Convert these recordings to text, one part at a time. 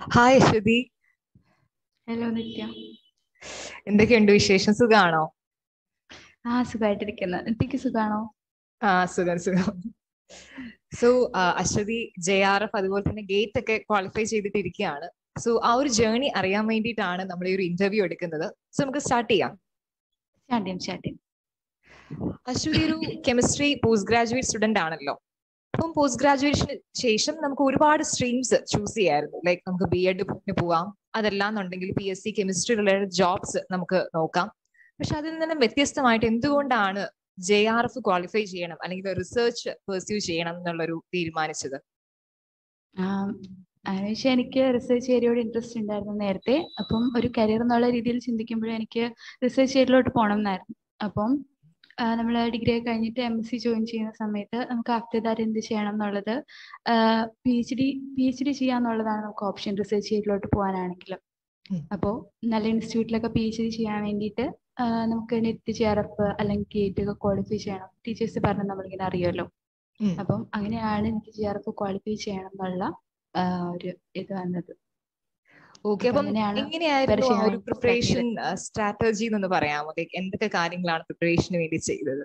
Hi Aswathy hello നിത്യ എന്തൊക്കെയുണ്ട് വിശേഷം സുഖാണോ ആ സുഖമായിട്ടിരിക്കുന്നു നിത്യക്ക് സുഖാണോ ആ സുഖം സുഖം so Aswathy J R F അതുപോലെ തന്നെ ഗേറ്റ് ഒക്കെ ക്വാളിഫൈ ചെയ്തിട്ടിരിക്കുകയാണ് സോ ആ ഒരു ജേർണി അറിയാൻ വേണ്ടിയിട്ടാണ് നമ്മൾ ഈ ഒരു ഇന്റർവ്യൂ എടുക്കുന്നത് സോ നമുക്ക് സ്റ്റാർട്ട് ചെയ്യാം സ്റ്റാർട്ട് ചെയ്യാം സ്റ്റാർട്ട് ചെയ്യാം അശ്വതി ഒരു കെമിസ്ട്രി പോസ്റ്റ് ഗ്രാജുവേറ്റ് സ്റ്റുഡന്റ് ആണല്ലോ അപ്പം പോസ്റ്റ് ഗ്രാജുവേഷന് ശേഷം നമുക്ക് ഒരുപാട് സ്ട്രീംസ് ചൂസ് ചെയ്യായിരുന്നു ലൈക്ക് നമുക്ക് ബി എഡിന് പോവാം അതല്ലാന്നുണ്ടെങ്കിൽ P S C chemistry related jobs നമുക്ക് നോക്കാം പക്ഷെ അതിൽ നിന്നും വ്യത്യസ്തമായിട്ട് എന്തുകൊണ്ടാണ് ജെ ആർ എഫ് ക്വാളിഫൈ ചെയ്യണം അല്ലെങ്കിൽ റിസർച്ച് പെർസ്യൂ ചെയ്യണം എന്നുള്ളൊരു തീരുമാനിച്ചത് അതിനുശേഷം എനിക്ക് റിസർച്ച് ഏരിയയോട് ഇൻട്രസ്റ്റ് ഉണ്ടായിരുന്നു നേരത്തെ അപ്പം ഒരു കരിയർ എന്നുള്ള രീതിയിൽ ചിന്തിക്കുമ്പോഴും എനിക്ക് റിസർച്ച് ഏരിയയിലോട്ട് പോകണം എന്നായിരുന്നു അപ്പം നമ്മൾ ഡിഗ്രി ഒക്കെ കഴിഞ്ഞിട്ട് എം എസ് സി ജോയിൻ ചെയ്യുന്ന സമയത്ത് നമുക്ക് ആഫ്റ്റർ ദാറ്റ് എന്ത് ചെയ്യണം എന്നുള്ളത് P H D P H D ചെയ്യാന്നുള്ളതാണ് നമുക്ക് ഓപ്ഷൻ റിസർച്ച് ഏരിയയിലോട്ട് പോകാനാണെങ്കിലും അപ്പോൾ നല്ല ഇൻസ്റ്റിറ്റ്യൂട്ടിലൊക്കെ പി എച്ച് ഡി ചെയ്യാൻ വേണ്ടിയിട്ട് നമുക്ക് നെറ്റ് ജി ആർ എഫ് അല്ലെങ്കിൽ ഗേറ്റ് ഒക്കെ ക്വാളിഫൈ ചെയ്യണം ടീച്ചേഴ്സ് പറഞ്ഞ് നമ്മളിങ്ങനെ അറിയുമല്ലോ അപ്പം അങ്ങനെയാണ് എനിക്ക് ജി ആർ എഫ് ക്വാളിഫൈ ചെയ്യണം എന്നുള്ള ഒരു ഇത് വന്നത് ഓക്കെ അപ്പം എങ്ങനെയായിരുന്നു ആ ഒരു പ്രിപ്പറേഷൻ സ്ട്രാറ്റജി എന്ന് പറയാമോ ലൈക്ക് എന്തൊക്കെ കാര്യങ്ങളാണ് പ്രിപ്പറേഷന് വേണ്ടി ചെയ്തത്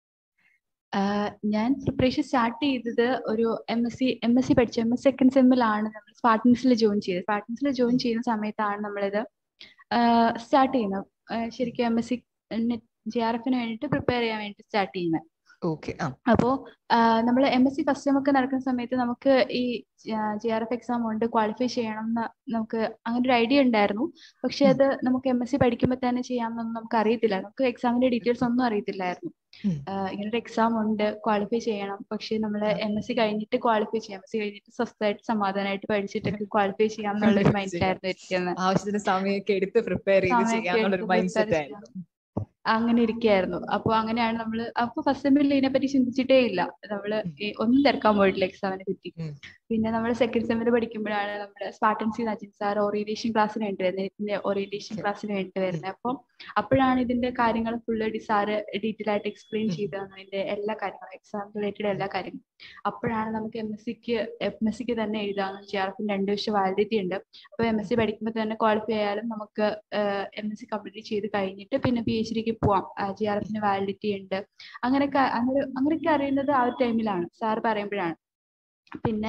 ഞാൻ പ്രിപ്പറേഷൻ സ്റ്റാർട്ട് ചെയ്തത് ഒരു M S C M S C പഠിച്ചു എം എസ് സെക്കൻഡ് സെമ്മിലാണ് നമ്മൾ സ്പാർട്ടൻസിൽ ജോയിൻ ചെയ്തത് സ്പാർട്ടൻസിൽ ജോയിൻ ചെയ്യുന്ന സമയത്താണ് നമ്മളിത് സ്റ്റാർട്ട് ചെയ്യുന്നത് ശരിക്കും M S C J R എഫിന് വേണ്ടിയിട്ട് പ്രിപ്പയർ ചെയ്യാൻ വേണ്ടി സ്റ്റാർട്ട് ചെയ്യുന്നത് ഓക്കെ അപ്പോ നമ്മൾ M S C first sem ഒക്കെ നടക്കുന്ന സമയത്ത് നമുക്ക് ഈ ജി ആർ എഫ് എക്സാം കൊണ്ട് ക്വാളിഫൈ ചെയ്യണം എന്ന് നമുക്ക് അങ്ങനെ ഒരു ഐഡിയ ഉണ്ടായിരുന്നു പക്ഷെ അത് നമുക്ക് എം എസ് സി പഠിക്കുമ്പോൾ തന്നെ ചെയ്യാമെന്നൊന്നും നമുക്ക് അറിയത്തില്ല നമുക്ക് എക്സാമിന്റെ ഡീറ്റെയിൽസ് ഒന്നും അറിയത്തില്ലായിരുന്നു ഇങ്ങനൊരു എക്സാം ഉണ്ട് ക്വാളിഫൈ ചെയ്യണം പക്ഷെ നമ്മൾ എം എസ് സി കഴിഞ്ഞിട്ട് ക്വാളിഫൈ ചെയ്യാം എം എസ് സി കഴിഞ്ഞിട്ട് സ്വസ്ഥമായിട്ട് സമാധാനമായിട്ട് പഠിച്ചിട്ടൊക്കെ ക്വാളിഫൈ ചെയ്യാം എന്നുള്ള ഒരു മൈൻഡിലായിരുന്നു ഇരിക്കുന്നത് ആവശ്യത്തിന് സമയമൊക്കെ എടുത്ത് പ്രിപ്പയർ ചെയ്ത് ചെയ്യാന്നുള്ള ഒരു മൈൻഡ് സെറ്റ് ആയിരുന്നു അങ്ങനെ ഇരിക്കുകയായിരുന്നു അപ്പൊ അങ്ങനെയാണ് നമ്മൾ അപ്പൊ ഫസ്റ്റ് സെമ്മിൽ ഇതിനെപ്പറ്റി ചിന്തിച്ചിട്ടേ ഇല്ല നമ്മള് ഒന്നും തിരക്കാൻ പോയിട്ടില്ല എക്സാമിനെ പറ്റി പിന്നെ നമ്മൾ സെക്കൻഡ് സെമ്മിൽ പഠിക്കുമ്പോഴാണ് നമ്മുടെ സ്പാർട്ടൻസി അജിൻ സാർ ഓറിയന്റേഷൻ ക്ലാസ്സിന് വേണ്ടി വരുന്നത് ഇതിന്റെ ഓറിയന്റേഷൻ ക്ലാസ്സിന് വേണ്ടി വരുന്നത് അപ്പം അപ്പോഴാണ് ഇതിന്റെ കാര്യങ്ങൾ ഫുള്ള് സാറ് ഡീറ്റെയിൽ ആയിട്ട് എക്സ്പ്ലെയിൻ ചെയ്ത് അതിന്റെ എല്ലാ കാര്യങ്ങളും എക്സാം റിലേറ്റഡ് എല്ലാ കാര്യങ്ങളും അപ്പോഴാണ് നമുക്ക് എം എസ് സിക്ക് എം എസ് സിക്ക് തന്നെ എഴുതാമെന്ന് ജി ആർ എഫിന് രണ്ട് വർഷം വാലിഡിറ്റി ഉണ്ട് അപ്പൊ എം എസ് സി പഠിക്കുമ്പോൾ തന്നെ ക്വാളിഫൈ ആയാലും നമുക്ക് എം എസ് സി കംപ്ലീറ്റ് ചെയ്ത് കഴിഞ്ഞിട്ട് പിന്നെ പി എച്ച് ഡിക്ക് പോവാം ജി ആർ എഫിന് വാലിഡിറ്റി ഉണ്ട് അങ്ങനെയൊക്കെ അങ്ങനെ അങ്ങനെയൊക്കെ അറിയുന്നത് ആ ഒരു ടൈമിലാണ് സാർ പറയുമ്പോഴാണ് പിന്നെ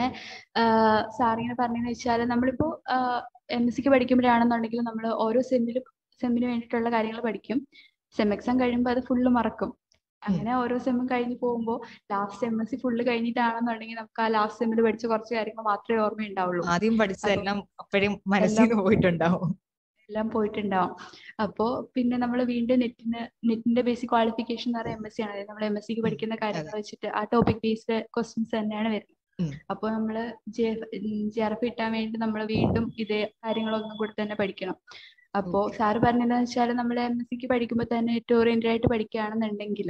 സാറിങ്ങനെ പറഞ്ഞതെന്ന് വെച്ചാൽ നമ്മളിപ്പോ എം എസ് സിക്ക് പഠിക്കുമ്പോഴാണെന്നുണ്ടെങ്കിൽ നമ്മൾ ഓരോ സെമ്മിലും സെമ്മിന് വേണ്ടിയിട്ടുള്ള കാര്യങ്ങൾ പഠിക്കും സെം എക്സാം കഴിയുമ്പോൾ അത് ഫുള്ള് മറക്കും അങ്ങനെ ഓരോ സെമ്മും കഴിഞ്ഞ് പോകുമ്പോൾ last M S C full കഴിഞ്ഞിട്ടാണെന്നുണ്ടെങ്കിൽ നമുക്ക് ആ ലാസ്റ്റ് സെമ്മിൽ പഠിച്ച കുറച്ച് കാര്യങ്ങൾ മാത്രമേ ഓർമ്മയുണ്ടാവുള്ളൂ ആദ്യം പഠിച്ചതെല്ലാം അപ്പോഴും മനസ്സിൽ നിന്ന് പോയിട്ടുണ്ടാവും എല്ലാം പോയിട്ടുണ്ടാവും അപ്പോ പിന്നെ നമ്മൾ വീണ്ടും നെറ്റിന് നെറ്റിന്റെ ബേസിക് ക്വാളിഫിക്കേഷൻ എന്ന് പറയുന്നത് എം എസ് സി ആണ് അതായത് നമ്മൾ എം എസ് സിക്ക് പഠിക്കുന്ന കാര്യങ്ങൾ വെച്ചിട്ട് ആ ടോപ്പിക് ബേസ്ഡ് ക്വസ്റ്റ്യൻസ് തന്നെയാണ് വരുന്നത് അപ്പോൾ നമ്മൾ ജെ ജെ ആർ എഫ് കിട്ടാൻ വേണ്ടി നമ്മൾ വീണ്ടും ഇതേ കാര്യങ്ങളൊന്നും കൂടി തന്നെ പഠിക്കണം അപ്പോ സാറ് പറഞ്ഞതെന്ന് വെച്ചാൽ നമ്മൾ എം എസ് സിക്ക് പഠിക്കുമ്പോൾ തന്നെ നെറ്റ് ഓറിയന്റഡ് ആയിട്ട് പഠിക്കുകയാണെന്നുണ്ടെങ്കിൽ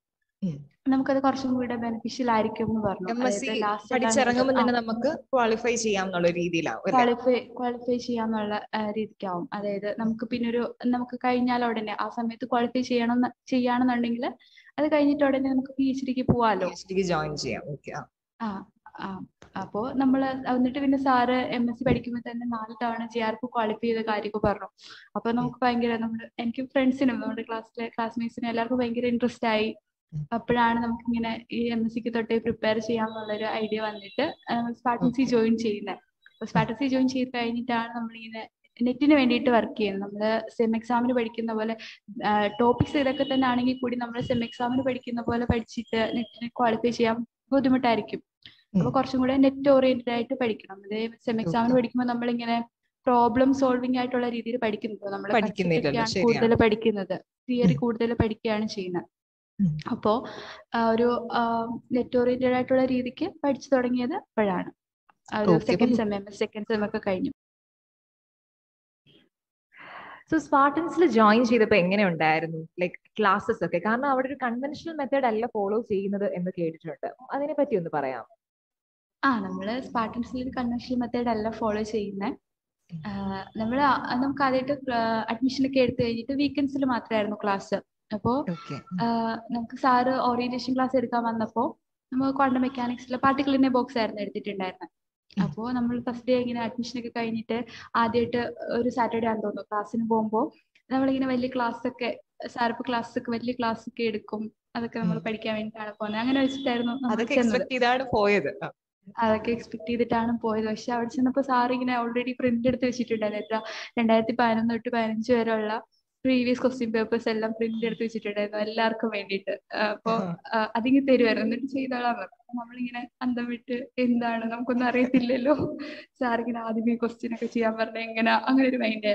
നമുക്കത് കുറച്ചും കൂടെ ബെനിഫിഷ്യൽ ആയിരിക്കും എന്ന് പറഞ്ഞു പഠിച്ചിറങ്ങുമ്പോൾ തന്നെ നമുക്ക് ക്വാളിഫൈ ചെയ്യാം എന്നുള്ള രീതിയിലാവും ക്വാളിഫൈ ക്വാളിഫൈ ചെയ്യാന്നുള്ള രീതിക്കാവും അതായത് നമുക്ക് പിന്നെ ഒരു നമുക്ക് കഴിഞ്ഞാൽ ഉടനെ ആ സമയത്ത് ക്വാളിഫൈ ചെയ്യണം ചെയ്യാണെന്നുണ്ടെങ്കിൽ അത് കഴിഞ്ഞിട്ട് ഉടനെ നമുക്ക് പി എച്ച് ഡിക്ക് പോവാലോ ജോയിൻ ചെയ്യാം ഓക്കെ ആ ആ അപ്പോ നമ്മൾ എന്നിട്ട് പിന്നെ സാറ് എം എസ് സി പഠിക്കുമ്പോൾ തന്നെ നാല് തവണ ജി ആർ എഫ് ക്വാളിഫൈ ചെയ്ത കാര്യമൊക്കെ പറഞ്ഞു അപ്പൊ നമുക്ക് ഭയങ്കര നമ്മുടെ എനിക്ക് ഫ്രണ്ട്സിനും നമ്മുടെ ക്ലാസ്സിലെ ക്ലാസ്മേറ്റ്സിനും എല്ലാവർക്കും ഭയങ്കര ഇൻട്രസ്റ്റ് ആയി അപ്പോഴാണ് നമുക്ക് ഇങ്ങനെ ഈ എം എസ് സിക്ക് തൊട്ടേ പ്രിപ്പയർ ചെയ്യാമെന്നുള്ളൊരു ഐഡിയ വന്നിട്ട് സ്പാർട്ടൻസി ജോയിൻ ചെയ്യുന്നത് അപ്പൊ സ്പാർട്ടൻസി ജോയിൻ ചെയ്ത് കഴിഞ്ഞിട്ടാണ് നമ്മളിങ്ങനെ നെറ്റിന് വേണ്ടിയിട്ട് വർക്ക് ചെയ്യുന്നത് നമ്മൾ സെം എക്സാമിന് പഠിക്കുന്ന പോലെ ടോപ്പിക്സ് ഇതൊക്കെ തന്നെ ആണെങ്കിൽ കൂടി നമ്മൾ സെം എക്സാമിന് പഠിക്കുന്ന പോലെ പഠിച്ചിട്ട് നെറ്റിന് ക്വാളിഫൈ ചെയ്യാൻ ബുദ്ധിമുട്ടായിരിക്കും അപ്പൊ കുറച്ചും കൂടെ നെറ്റ് ഓറിയന്റഡ് ആയിട്ട് പഠിക്കണം അതേ സെം എക്സാമിന് പഠിക്കുമ്പോൾ നമ്മളിങ്ങനെ പ്രോബ്ലം സോൾവിംഗ് ആയിട്ടുള്ള രീതിയിൽ പഠിക്കുന്നില്ല നമ്മൾ കൂടുതൽ പഠിക്കുന്നത് തിയറി കൂടുതൽ പഠിക്കുകയാണ് ചെയ്യുന്നത് അപ്പോ ഒരു നെറ്റ് ഓറിയന്റഡ് ആയിട്ടുള്ള രീതിക്ക് പഠിച്ചു തുടങ്ങിയത് അപ്പോഴാണ് ഒരു second sem M S second sem ഒക്കെ കഴിഞ്ഞു സോ സ്പാർട്ടൻസിൽ ജോയിൻ ചെയ്തപ്പോൾ എങ്ങനെ ഉണ്ടായിരുന്നു ലൈക് ക്ലാസ്സസ് ഒക്കെ കാരണം അവിടെ ഒരു കൺവെൻഷണൽ മെത്തേഡ് അല്ല ഫോളോ ചെയ്യുന്നത് എന്ന് കേട്ടിട്ടുണ്ട് അതിനെ പറ്റി ഒന്ന് പറയാം ആ നമ്മള് സ്പാർട്ടൻസിൽ ഒരു കൺവെൻഷണൽ മെത്തേഡ് അല്ല ഫോളോ ചെയ്യുന്നത് നമ്മൾ നമുക്ക് ആദ്യമായിട്ട് അഡ്മിഷൻ ഒക്കെ എടുത്തു കഴിഞ്ഞിട്ട് വീക്കെൻഡ്സിൽ മാത്രമായിരുന്നു ക്ലാസ് അപ്പോ നമുക്ക് സാറ് ഓറിയന്റേഷൻ ക്ലാസ് എടുക്കാൻ വന്നപ്പോ നമ്മൾ ക്വാണ്ടം മെക്കാനിക്സിലെ പാർട്ടിക്കിളിന്റെ ബോക്സ് ആയിരുന്നു എടുത്തിട്ടുണ്ടായിരുന്നത് അപ്പോ നമ്മൾ ഫസ്റ്റ് ഡേ ഇങ്ങനെ അഡ്മിഷൻ ഒക്കെ കഴിഞ്ഞിട്ട് ആദ്യമായിട്ട് ഒരു സാറ്റർഡേ ആണെന്ന് തോന്നുന്നു ക്ലാസ്സിന് പോകുമ്പോൾ നമ്മളിങ്ങനെ വലിയ ക്ലാസ് ഒക്കെ സാറിപ്പ് ക്ലാസ് ഒക്കെ വലിയ ക്ലാസ് ഒക്കെ എടുക്കും അതൊക്കെ നമ്മൾ ഉം. പഠിക്കാൻ വേണ്ടിയിട്ടാണ് പോകുന്നത് അങ്ങനെ വെച്ചിട്ടായിരുന്നു നമ്മൾ അതൊക്കെ ചെന്നത് എക്സ്പെക്ട് ചെയ്താണ് പോയത് ആ. അതൊക്കെ എക്സ്പെക്ട് ചെയ്തിട്ടാണ് പോയത് പക്ഷെ അവിടെ ചെന്നപ്പോ സാർ ഇങ്ങനെ ഓൾറെഡി പ്രിന്റ് എടുത്ത് വെച്ചിട്ടുണ്ടായിരുന്നു എത്ര രണ്ടായിരത്തി പതിനൊന്ന് തൊട്ട് പതിനഞ്ച് വരെയുള്ള പ്രീവിയസ് ക്വസ്റ്റ്യൻ പേപ്പേഴ്സ് എല്ലാം പ്രിന്റ് എടുത്ത് വെച്ചിട്ടുണ്ടായിരുന്നു എല്ലാവർക്കും വേണ്ടിയിട്ട് അപ്പൊ അതിങ്ങ് തരുമായിരുന്നു എന്നിട്ട് ചെയ്തോളാൻ പറഞ്ഞു അപ്പൊ നമ്മളിങ്ങനെ അന്തം വിട്ട് എന്താണ് നമുക്കൊന്നും അറിയത്തില്ലല്ലോ സാർ ഇങ്ങനെ ആദ്യമേ ക്വസ്റ്റ്യൻ ഒക്കെ ചെയ്യാൻ പറഞ്ഞ എങ്ങനെ അങ്ങനെ ഒരു മൈൻഡ്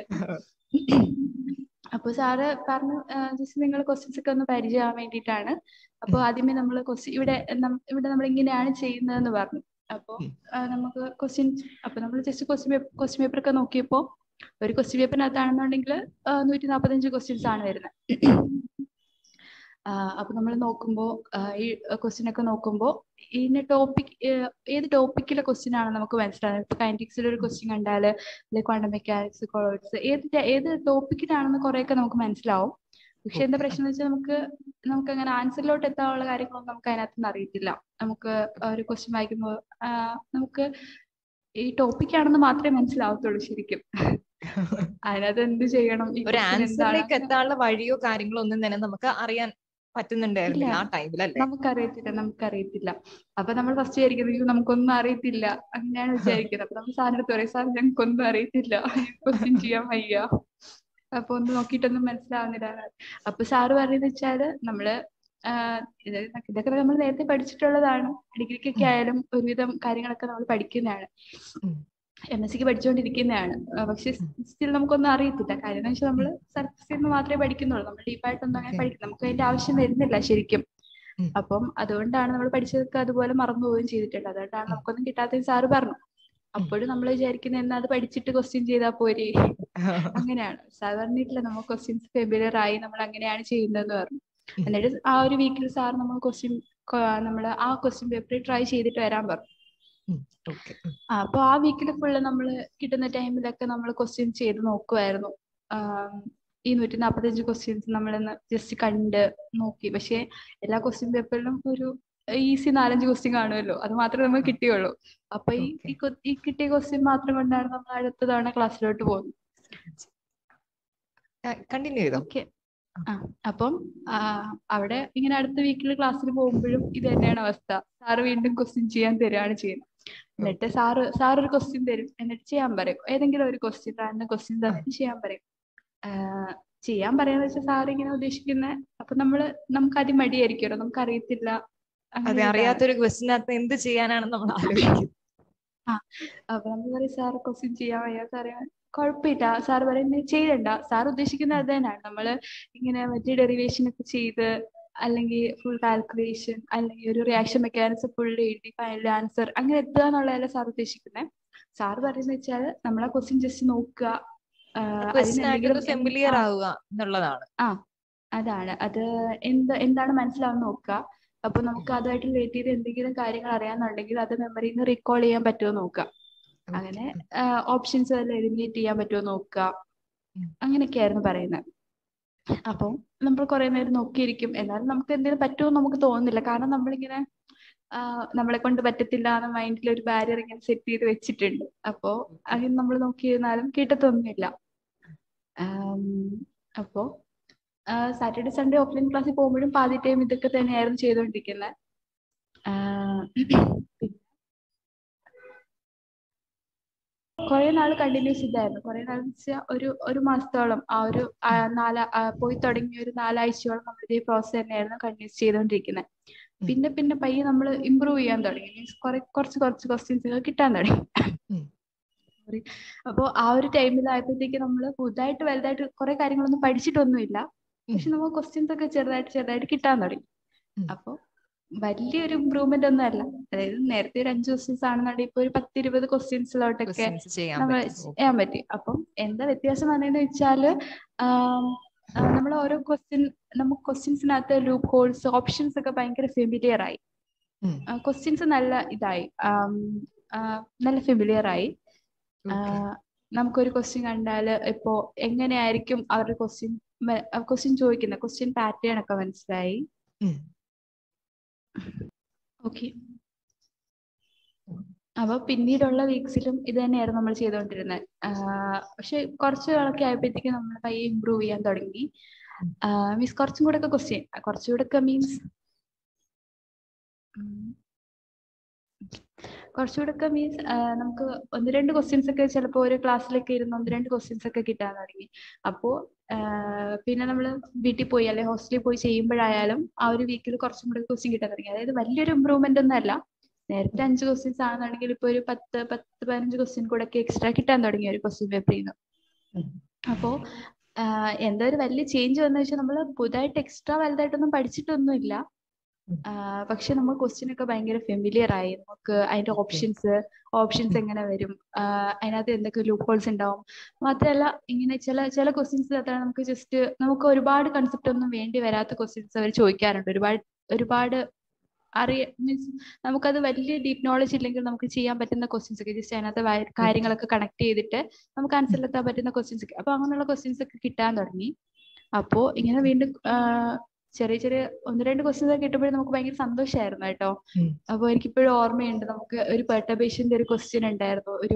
അപ്പൊ സാറ് പറഞ്ഞു ജസ്റ്റ് നിങ്ങൾ ക്വസ്റ്റ്യൻസ് ഒക്കെ ഒന്ന് പരിചയമാവാൻ വേണ്ടിയിട്ടാണ് അപ്പൊ ആദ്യമേ നമ്മൾ ക്വസ്റ്റ്യൻ ഇവിടെ നം- ഇവിടെ നമ്മൾ ഇങ്ങനെയാണ് ചെയ്യുന്നതെന്ന് പറഞ്ഞു അപ്പൊ ഉം. ആ, നമുക്ക് ക്വസ്റ്റ്യൻ അപ്പൊ നമ്മൾ ജസ്റ്റ് ക്വസ്റ്റ്യൻ ക്വസ്റ്റ്യൻ പേപ്പർ ഒക്കെ നോക്കിയപ്പോ ഒരു ക്വസ്റ്റ്യൻ പേപ്പറിനകത്താണെന്നുണ്ടെങ്കിൽ നൂറ്റി നാൽപ്പത്തഞ്ച് ക്വസ്റ്റ്യൻസ് ആണ് വരുന്നത് അപ്പൊ നമ്മൾ നോക്കുമ്പോ ആ, ഈ ക്വസ്റ്റ്യൻ ഒക്കെ നോക്കുമ്പോ ഇതിന്റെ ടോപ്പിക് ഏത് ടോപ്പിക്കിലെ ക്വസ്റ്റ്യൻ ആണ് നമുക്ക് മനസ്സിലാകുന്നത് ഇപ്പൊ കൈനറ്റിക്സിൽ ഒരു ക്വസ്റ്റ്യൻ കണ്ടാല് അല്ലെങ്കിൽ ക്വാണ്ടം മെക്കാനിക്സ് കൊളോയിഡ്സ് ഏത് ട- ഏത് ടോപ്പിക്കിലാണെന്ന് കുറെയൊക്കെ നമുക്ക് മനസ്സിലാവും പക്ഷെ എന്താ പ്രശ്നം എന്ന് വെച്ചാൽ നമുക്ക് നമുക്ക് അങ്ങനെ ആൻസറിലോട്ട് എത്താനുള്ള കാര്യങ്ങളൊന്നും നമുക്ക് അതിനകത്ത് നിന്ന് അറിയത്തില്ല നമുക്ക് ഒരു ക്വസ്റ്റ്യൻ വായിക്കുമ്പോൾ നമുക്ക് ഈ ടോപ്പിക് ആണെന്ന് മാത്രമേ മനസ്സിലാവത്തുള്ളൂ ശരിക്കും അതിനകത്ത് എന്ത് ചെയ്യണം ഈ ഒരു question ആൻസറിലേക്ക് എന്താണ് എത്താനുള്ള വഴിയോ കാര്യങ്ങളോ ഒന്നും തന്നെ നമുക്ക് അറിയാൻ പറ്റുന്നുണ്ടായിരുന്നില്ല ഇല്ല. ആ ടൈമിലല്ലേ നമുക്കറിയത്തില്ല നമുക്കറിയത്തില്ല അപ്പൊ നമ്മൾ ഫസ്റ്റ് വിചാരിക്കുന്നത് "അയ്യോ, നമുക്കൊന്നും അറിയത്തില്ല അങ്ങനെയാണ് വിചാരിക്കുന്നത് അപ്പൊ നമ്മൾ സാറിന്റെ അടുത്ത് പറയും സാർ ഞങ്ങൾക്കൊന്നും അറിയത്തില്ല ക്വസ്റ്റ്യൻ ചെയ്യാൻ വയ്യ അപ്പൊ ഒന്നും നോക്കിയിട്ടൊന്നും മനസ്സിലാവുന്നില്ല അപ്പൊ സാറ് പറയുന്നത് വെച്ചാല് നമ്മള് ആഹ് ഇത് ഇതൊക്കെ നമ്മൾ നേരത്തെ പഠിച്ചിട്ടുള്ളതാണ് ഡിഗ്രിക്കൊക്കെ ആയാലും ഒരുവിധം കാര്യങ്ങളൊക്കെ നമ്മൾ പഠിക്കുന്നതാണ് ഉം. എം എസ് സിക്ക് പഠിച്ചുകൊണ്ടിരിക്കുന്നതാണ് ആ, പക്ഷെ സ്റ്റിൽ നമുക്കൊന്നും അറിയത്തില്ല കാര്യം എന്ന് വെച്ചാൽ നമ്മൾ സർഫസിൽ നിന്ന് മാത്രമേ പഠിക്കുന്നുള്ളൂ നമ്മൾ ഡീപ്പായിട്ടൊന്നും അങ്ങനെ Okay. പഠിക്കും നമുക്ക് അതിന്റെ ആവശ്യം വരുന്നില്ല ശരിക്കും ഉം. അപ്പം അതുകൊണ്ടാണ് നമ്മൾ പഠിച്ചതൊക്കെ അതുപോലെ മറന്നു പോവുകയും ചെയ്തിട്ടുണ്ട് അതുകൊണ്ടാണ് നമുക്കൊന്നും കിട്ടാത്തത് സാറ് പറഞ്ഞു അപ്പോഴും നമ്മൾ വിചാരിക്കുന്നത് എന്നാ അത് പഠിച്ചിട്ട് ക്വസ്റ്റ്യൻ ചെയ്താൽ പോരെ അങ്ങനെയാണ് സാർ പറഞ്ഞിട്ടില്ല നമ്മൾ ക്വസ്റ്റ്യൻസ് ഫെമിലിയർ ആയി നമ്മൾ അങ്ങനെയാണ് ചെയ്യുന്നതെന്ന് പറഞ്ഞു ഉം. എന്നിട്ട് ആ ഒരു വീക്കിൽ സാർ നമ്മൾ ക്വസ്റ്റ്യൻ നമ്മൾ ആ ക്വസ്റ്റ്യൻ പേപ്പർ ട്രൈ ചെയ്തിട്ട് വരാൻ പറഞ്ഞു ഓക്കെ ആ, അപ്പൊ ആ വീക്കിൽ ഫുള്ള് നമ്മൾ കിട്ടുന്ന ടൈമിലൊക്കെ നമ്മൾ ക്വസ്റ്റ്യൻ ചെയ്ത് നോക്കുമായിരുന്നു ആം, ഈ നൂറ്റി നാൽപ്പത്തഞ്ച് ക്വസ്റ്റ്യൻസ് നമ്മളിന്ന് ജസ്റ്റ് കണ്ട് നോക്കി പക്ഷെ എല്ലാ ക്വസ്റ്റ്യൻ പേപ്പറിലും ഒരു ഈസി നാലഞ്ച് ക്വസ്റ്റ്യൻ കാണുമല്ലോ അത് മാത്രമേ നമുക്ക് കിട്ടിയുള്ളൂ അപ്പൊ ഈ Okay. ഈ കൊ- ഈ കിട്ടിയ ക്വസ്റ്റ്യൻ മാത്രം കൊണ്ടാണ് നമ്മൾ അടുത്ത തവണ ക്ലാസ്സിലോട്ട് പോകുന്നത് കണ്ടിന്യൂ ചെയ്തോ ഓക്കെ ആ അപ്പം ആ, അവിടെ ഇങ്ങനെ അടുത്ത വീക്കിൽ ക്ലാസ്സിൽ പോകുമ്പോഴും ഇത് തന്നെയാണ് അവസ്ഥ സാറ് വീണ്ടും ക്വസ്റ്റ്യൻ ചെയ്യാൻ തരികയാണ് ചെയ്യുന്നത് എന്നിട്ട് സാറ് സാർ ഒരു ക്വസ്റ്റ്യൻ തരും എന്നിട്ട് ചെയ്യാൻ പറയും ഏതെങ്കിലും ഒരു ക്വസ്റ്റ്യൻ റാൻഡം ക്വസ്റ്റ്യൻ തന്നിട്ട് ചെയ്യാൻ പറയും ആ, ചെയ്യാൻ പറയാന്ന് വെച്ചാൽ സാർ ഇങ്ങനെ ഉദ്ദേശിക്കുന്ന അപ്പൊ നമ്മള് നമുക്ക് ആദ്യം മടിയായിരിക്കുമല്ലോ നമുക്ക് അറിയത്തില്ല അങ്ങനെ അതെ ഒരു ഇതാണ്. അറിയാത്തൊരു ക്വസ്റ്റിനകത്ത് എന്ത് ചെയ്യാനാണ് നമ്മൾ ആലോചിക്കുന്നത് അപ്പൊ നമ്മൾ പറയും സാർ ക്വസ്റ്റ്യൻ ചെയ്യാൻ വയ്യ സാറേ കുഴപ്പമില്ല സാർ പറയുന്നത് ചെയ്യണ്ട സാർ ഉദ്ദേശിക്കുന്നത് അത് തന്നെയാണ് നമ്മള് ഇങ്ങനെ മറ്റേ ഡെറിവേഷൻ ഒക്കെ ചെയ്ത് അല്ലെങ്കിൽ ഫുൾ കാൽക്കുലേഷൻ അല്ലെങ്കിൽ ഒരു റിയാക്ഷൻ മെക്കാനിസം ഫുൾ എഴുതി ഫൈനൽ ആൻസർ അങ്ങനെ എത്തുക എന്നുള്ളതല്ല സാർ ഉദ്ദേശിക്കുന്നത് സാർ പറയുന്നത് വെച്ചാൽ നമ്മൾ ആ ക്വസ്റ്റ്യൻ ജസ്റ്റ് നോക്കുക ആ, അതിന് ക്വസ്റ്റിനായിട്ടൊന്ന് എന്തെങ്കിലും ഫെമിലിയർ ആ, ആവുക എന്നുള്ളതാണ് അതാണ് അത് എന്ത് എന്താണ് മനസ്സിലാവുന്ന നോക്കുക അപ്പൊ നമുക്ക് അതുമായിട്ട് റിലേറ്റ് ചെയ്ത് എന്തെങ്കിലും കാര്യങ്ങൾ അറിയാന്നുണ്ടെങ്കിൽ അത് മെമ്മറിയിൽ നിന്ന് റീകോൾ ചെയ്യാൻ പറ്റുമോ നോക്കുക അങ്ങനെ ഓപ്ഷൻസ് വല്ല എലിമിനേറ്റ് ചെയ്യാൻ പറ്റുമോ നോക്കുക ഉം. അങ്ങനെയൊക്കെയായിരുന്നു പറയുന്നത് അപ്പം നമ്മൾ കുറെ നേരം നോക്കിയിരിക്കും എന്നാലും നമുക്ക് എന്തെങ്കിലും പറ്റുമോ നമുക്ക് തോന്നുന്നില്ല കാരണം നമ്മളിങ്ങനെ ആ, നമ്മളെ കൊണ്ട് പറ്റത്തില്ല എന്ന മൈൻഡിൽ ഒരു ബാരിയർ ഇങ്ങനെ സെറ്റ് ചെയ്ത് വെച്ചിട്ടുണ്ട് അപ്പോ അങ്ങനെ നമ്മൾ നോക്കിയിരുന്നാലും കിട്ടത്തൊന്നുമില്ല ആം, അപ്പോ സാറ്റർഡേ സൺഡേ ഓഫ്ലൈൻ ക്ലാസ്സിൽ പോകുമ്പോഴും പാതി ടൈം ഇതൊക്കെ തന്നെയായിരുന്നു ചെയ്തുകൊണ്ടിരിക്കുന്നത് കുറെ നാൾ കണ്ടിന്യൂസ് ഇതായിരുന്നു കുറെ നാൾ വെച്ചാൽ ഒരു ഒരു മാസത്തോളം ആ ഒരു ആ, നാല ആ, പോയി തുടങ്ങിയ ഒരു നാലാഴ്ചയോളം നമ്മൾ ഇതേ പ്രോസസ് തന്നെയായിരുന്നു കണ്ടിന്യൂസ് ചെയ്തുകൊണ്ടിരിക്കുന്നത് പിന്നെ പിന്നെ പയ്യെ നമ്മൾ ഇമ്പ്രൂവ് ചെയ്യാൻ തുടങ്ങി മീൻസ് കുറെ കുറച്ച് കുറച്ച് ക്വസ്റ്റ്യൻസ് കിട്ടാൻ തുടങ്ങി ഉം. Sorry. അപ്പോ ആ ഒരു ടൈമിലായപ്പോഴത്തേക്ക് നമ്മൾ പുതുതായിട്ട് വലുതായിട്ട് കുറെ കാര്യങ്ങളൊന്നും പഠിച്ചിട്ടൊന്നുമില്ല പക്ഷെ നമുക്ക് ക്വസ്റ്റ്യൻസ് ഒക്കെ ചെറുതായിട്ട് ചെറുതായിട്ട് കിട്ടാൻ തുടങ്ങി ഉം. അപ്പൊ വലിയൊരു ഇമ്പ്രൂവ്മെന്റ് ഒന്നും അല്ല അതായത് നേരത്തെ ഒരു അഞ്ച് ക്വസ്റ്റ്യൻസ് ആണെന്നുണ്ടെങ്കിൽ ഇപ്പൊ ഒരു പത്ത് ഇരുപത് ക്വസ്റ്റ്യൻസിലോട്ടൊക്കെ ക്വസ്റ്റ്യൻസ് ചെയ്യാൻ നമ്മൾ പറ്റും ചെയ്യാൻ പറ്റി അപ്പം എന്താ വ്യത്യാസം വന്നതെന്ന് വെച്ചാല് നമ്മൾ ഓരോ ക്വസ്റ്റ്യൻ നമുക്ക് ക്വസ്റ്റ്യൻസിനകത്ത് ലൂപ്പ് ഹോൾസ് ഓപ്ഷൻസ് ഒക്കെ ഭയങ്കര ഫെമിലിയർ ആയി ഉം. ക്വസ്റ്റ്യൻസ് നല്ല ഇതായി ആം, ആ, നല്ല ഫെമിലിയർ ആയി ആ, Okay. നമുക്കൊരു ക്വസ്റ്റ്യൻ കണ്ടാല് ഇപ്പോ എങ്ങനെയായിരിക്കും അവരുടെ ക്വസ്റ്റ്യൻ ക്വസ്റ്റ്യൻ ചോദിക്കുന്ന ക്വസ്റ്റ്യൻ പാറ്റേൺ ഒക്കെ മനസ്സിലായി ഉം. ഓക്കെ അപ്പൊ പിന്നീടുള്ള വീക്സിലും ഇത് തന്നെയായിരുന്നു നമ്മൾ ചെയ്തുകൊണ്ടിരുന്നത് പക്ഷെ കുറച്ച് കാലൊക്കെ ആയപ്പോഴത്തേക്കും നമ്മൾ പയ്യെ ഇമ്പ്രൂവ് ചെയ്യാൻ തുടങ്ങി മീൻസ് കുറച്ചും കൂടെ ഒക്കെ ക്വസ്റ്റ്യൻ കുറച്ചുകൂടെ ഒക്കെ മീൻസ് കുറച്ചുകൂടെ ഒക്കെ മീൻസ് നമുക്ക് ഒന്ന് രണ്ട് ക്വസ്റ്റ്യൻസ് ഒക്കെ ചിലപ്പോൾ ഒരു ക്ലാസ്സിലൊക്കെ ഇരുന്ന് ഒന്ന് രണ്ട് ക്വസ്റ്റ്യൻസ് ഒക്കെ കിട്ടാൻ തുടങ്ങി അപ്പോൾ പിന്നെ നമ്മൾ വീട്ടിൽ പോയി അല്ലെ ഹോസ്റ്റലിൽ പോയി ചെയ്യുമ്പോഴായാലും ആ ഒരു വീക്കിൽ കുറച്ചും കൂടെ ക്വസ്റ്റ്യൻ കിട്ടാൻ തുടങ്ങി അതായത് വലിയൊരു ഇമ്പ്രൂവ്മെന്റ് ഒന്നും അല്ല നേരത്തെ അഞ്ച് ക്വസ്റ്റ്യൻസ് ആണെന്നുണ്ടെങ്കിൽ ഇപ്പൊ ഒരു പത്ത് പത്ത് പതിനഞ്ച് ക്വസ്റ്റ്യൻ കൂടെ ഒക്കെ എക്സ്ട്രാ കിട്ടാൻ തുടങ്ങി ഒരു ക്വസ്റ്റ്യൻ പേപ്പറിൽ നിന്ന് അപ്പോ എന്താ ഒരു വലിയ ചേഞ്ച് വന്നു വെച്ചാൽ നമ്മൾ പുതുതായിട്ട് എക്സ്ട്രാ വലുതായിട്ടൊന്നും പഠിച്ചിട്ടൊന്നുമില്ല പക്ഷെ നമ്മൾ ക്വസ്റ്റ്യൻ ഒക്കെ ഭയങ്കര ഫെമിലിയർ ആയി നമുക്ക് അതിന്റെ ഓപ്ഷൻസ് ഓപ്ഷൻസ് എങ്ങനെ വരും അതിനകത്ത് എന്തൊക്കെ ലൂപ്പ് ഹോൾസ് ഉണ്ടാവും മാത്രമല്ല ഇങ്ങനെ ചില ചില ക്വസ്റ്റ്യൻസ് നമുക്ക് ജസ്റ്റ് നമുക്ക് ഒരുപാട് കൺസെപ്റ്റ് ഒന്നും വേണ്ടി വരാത്ത ക്വസ്റ്റ്യൻസ് അവർ ചോദിക്കാറുണ്ട് ഒരുപാട് ഒരുപാട് അറിയ മീൻസ് നമുക്കത് വലിയ ഡീപ്പ് നോളജ് ഇല്ലെങ്കിൽ നമുക്ക് ചെയ്യാൻ പറ്റുന്ന ക്വസ്റ്റ്യൻസ് ഒക്കെ ജസ്റ്റ് അതിനകത്ത് കാര്യങ്ങളൊക്കെ കണക്ട് ചെയ്തിട്ട് നമുക്ക് ആൻസർ എത്താൻ പറ്റുന്ന ക്വസ്റ്റ്യൻസ് ഒക്കെ അപ്പൊ അങ്ങനെയുള്ള ക്വസ്റ്റ്യൻസ് ഒക്കെ കിട്ടാൻ തുടങ്ങി അപ്പോ ഇങ്ങനെ വീണ്ടും ചെറിയ ചെറിയ ഒന്ന് രണ്ട് ക്വസ്റ്റ്യൻസ് ഒക്കെ കിട്ടുമ്പോഴും നമുക്ക് ഭയങ്കര സന്തോഷമായിരുന്നു കേട്ടോ അപ്പൊ എനിക്കിപ്പോഴും ഓർമ്മയുണ്ട് നമുക്ക് ഒരു പെർട്ടബേഷന്റെ ഒരു ക്വസ്റ്റ്യൻ ഉണ്ടായിരുന്നു ഒരു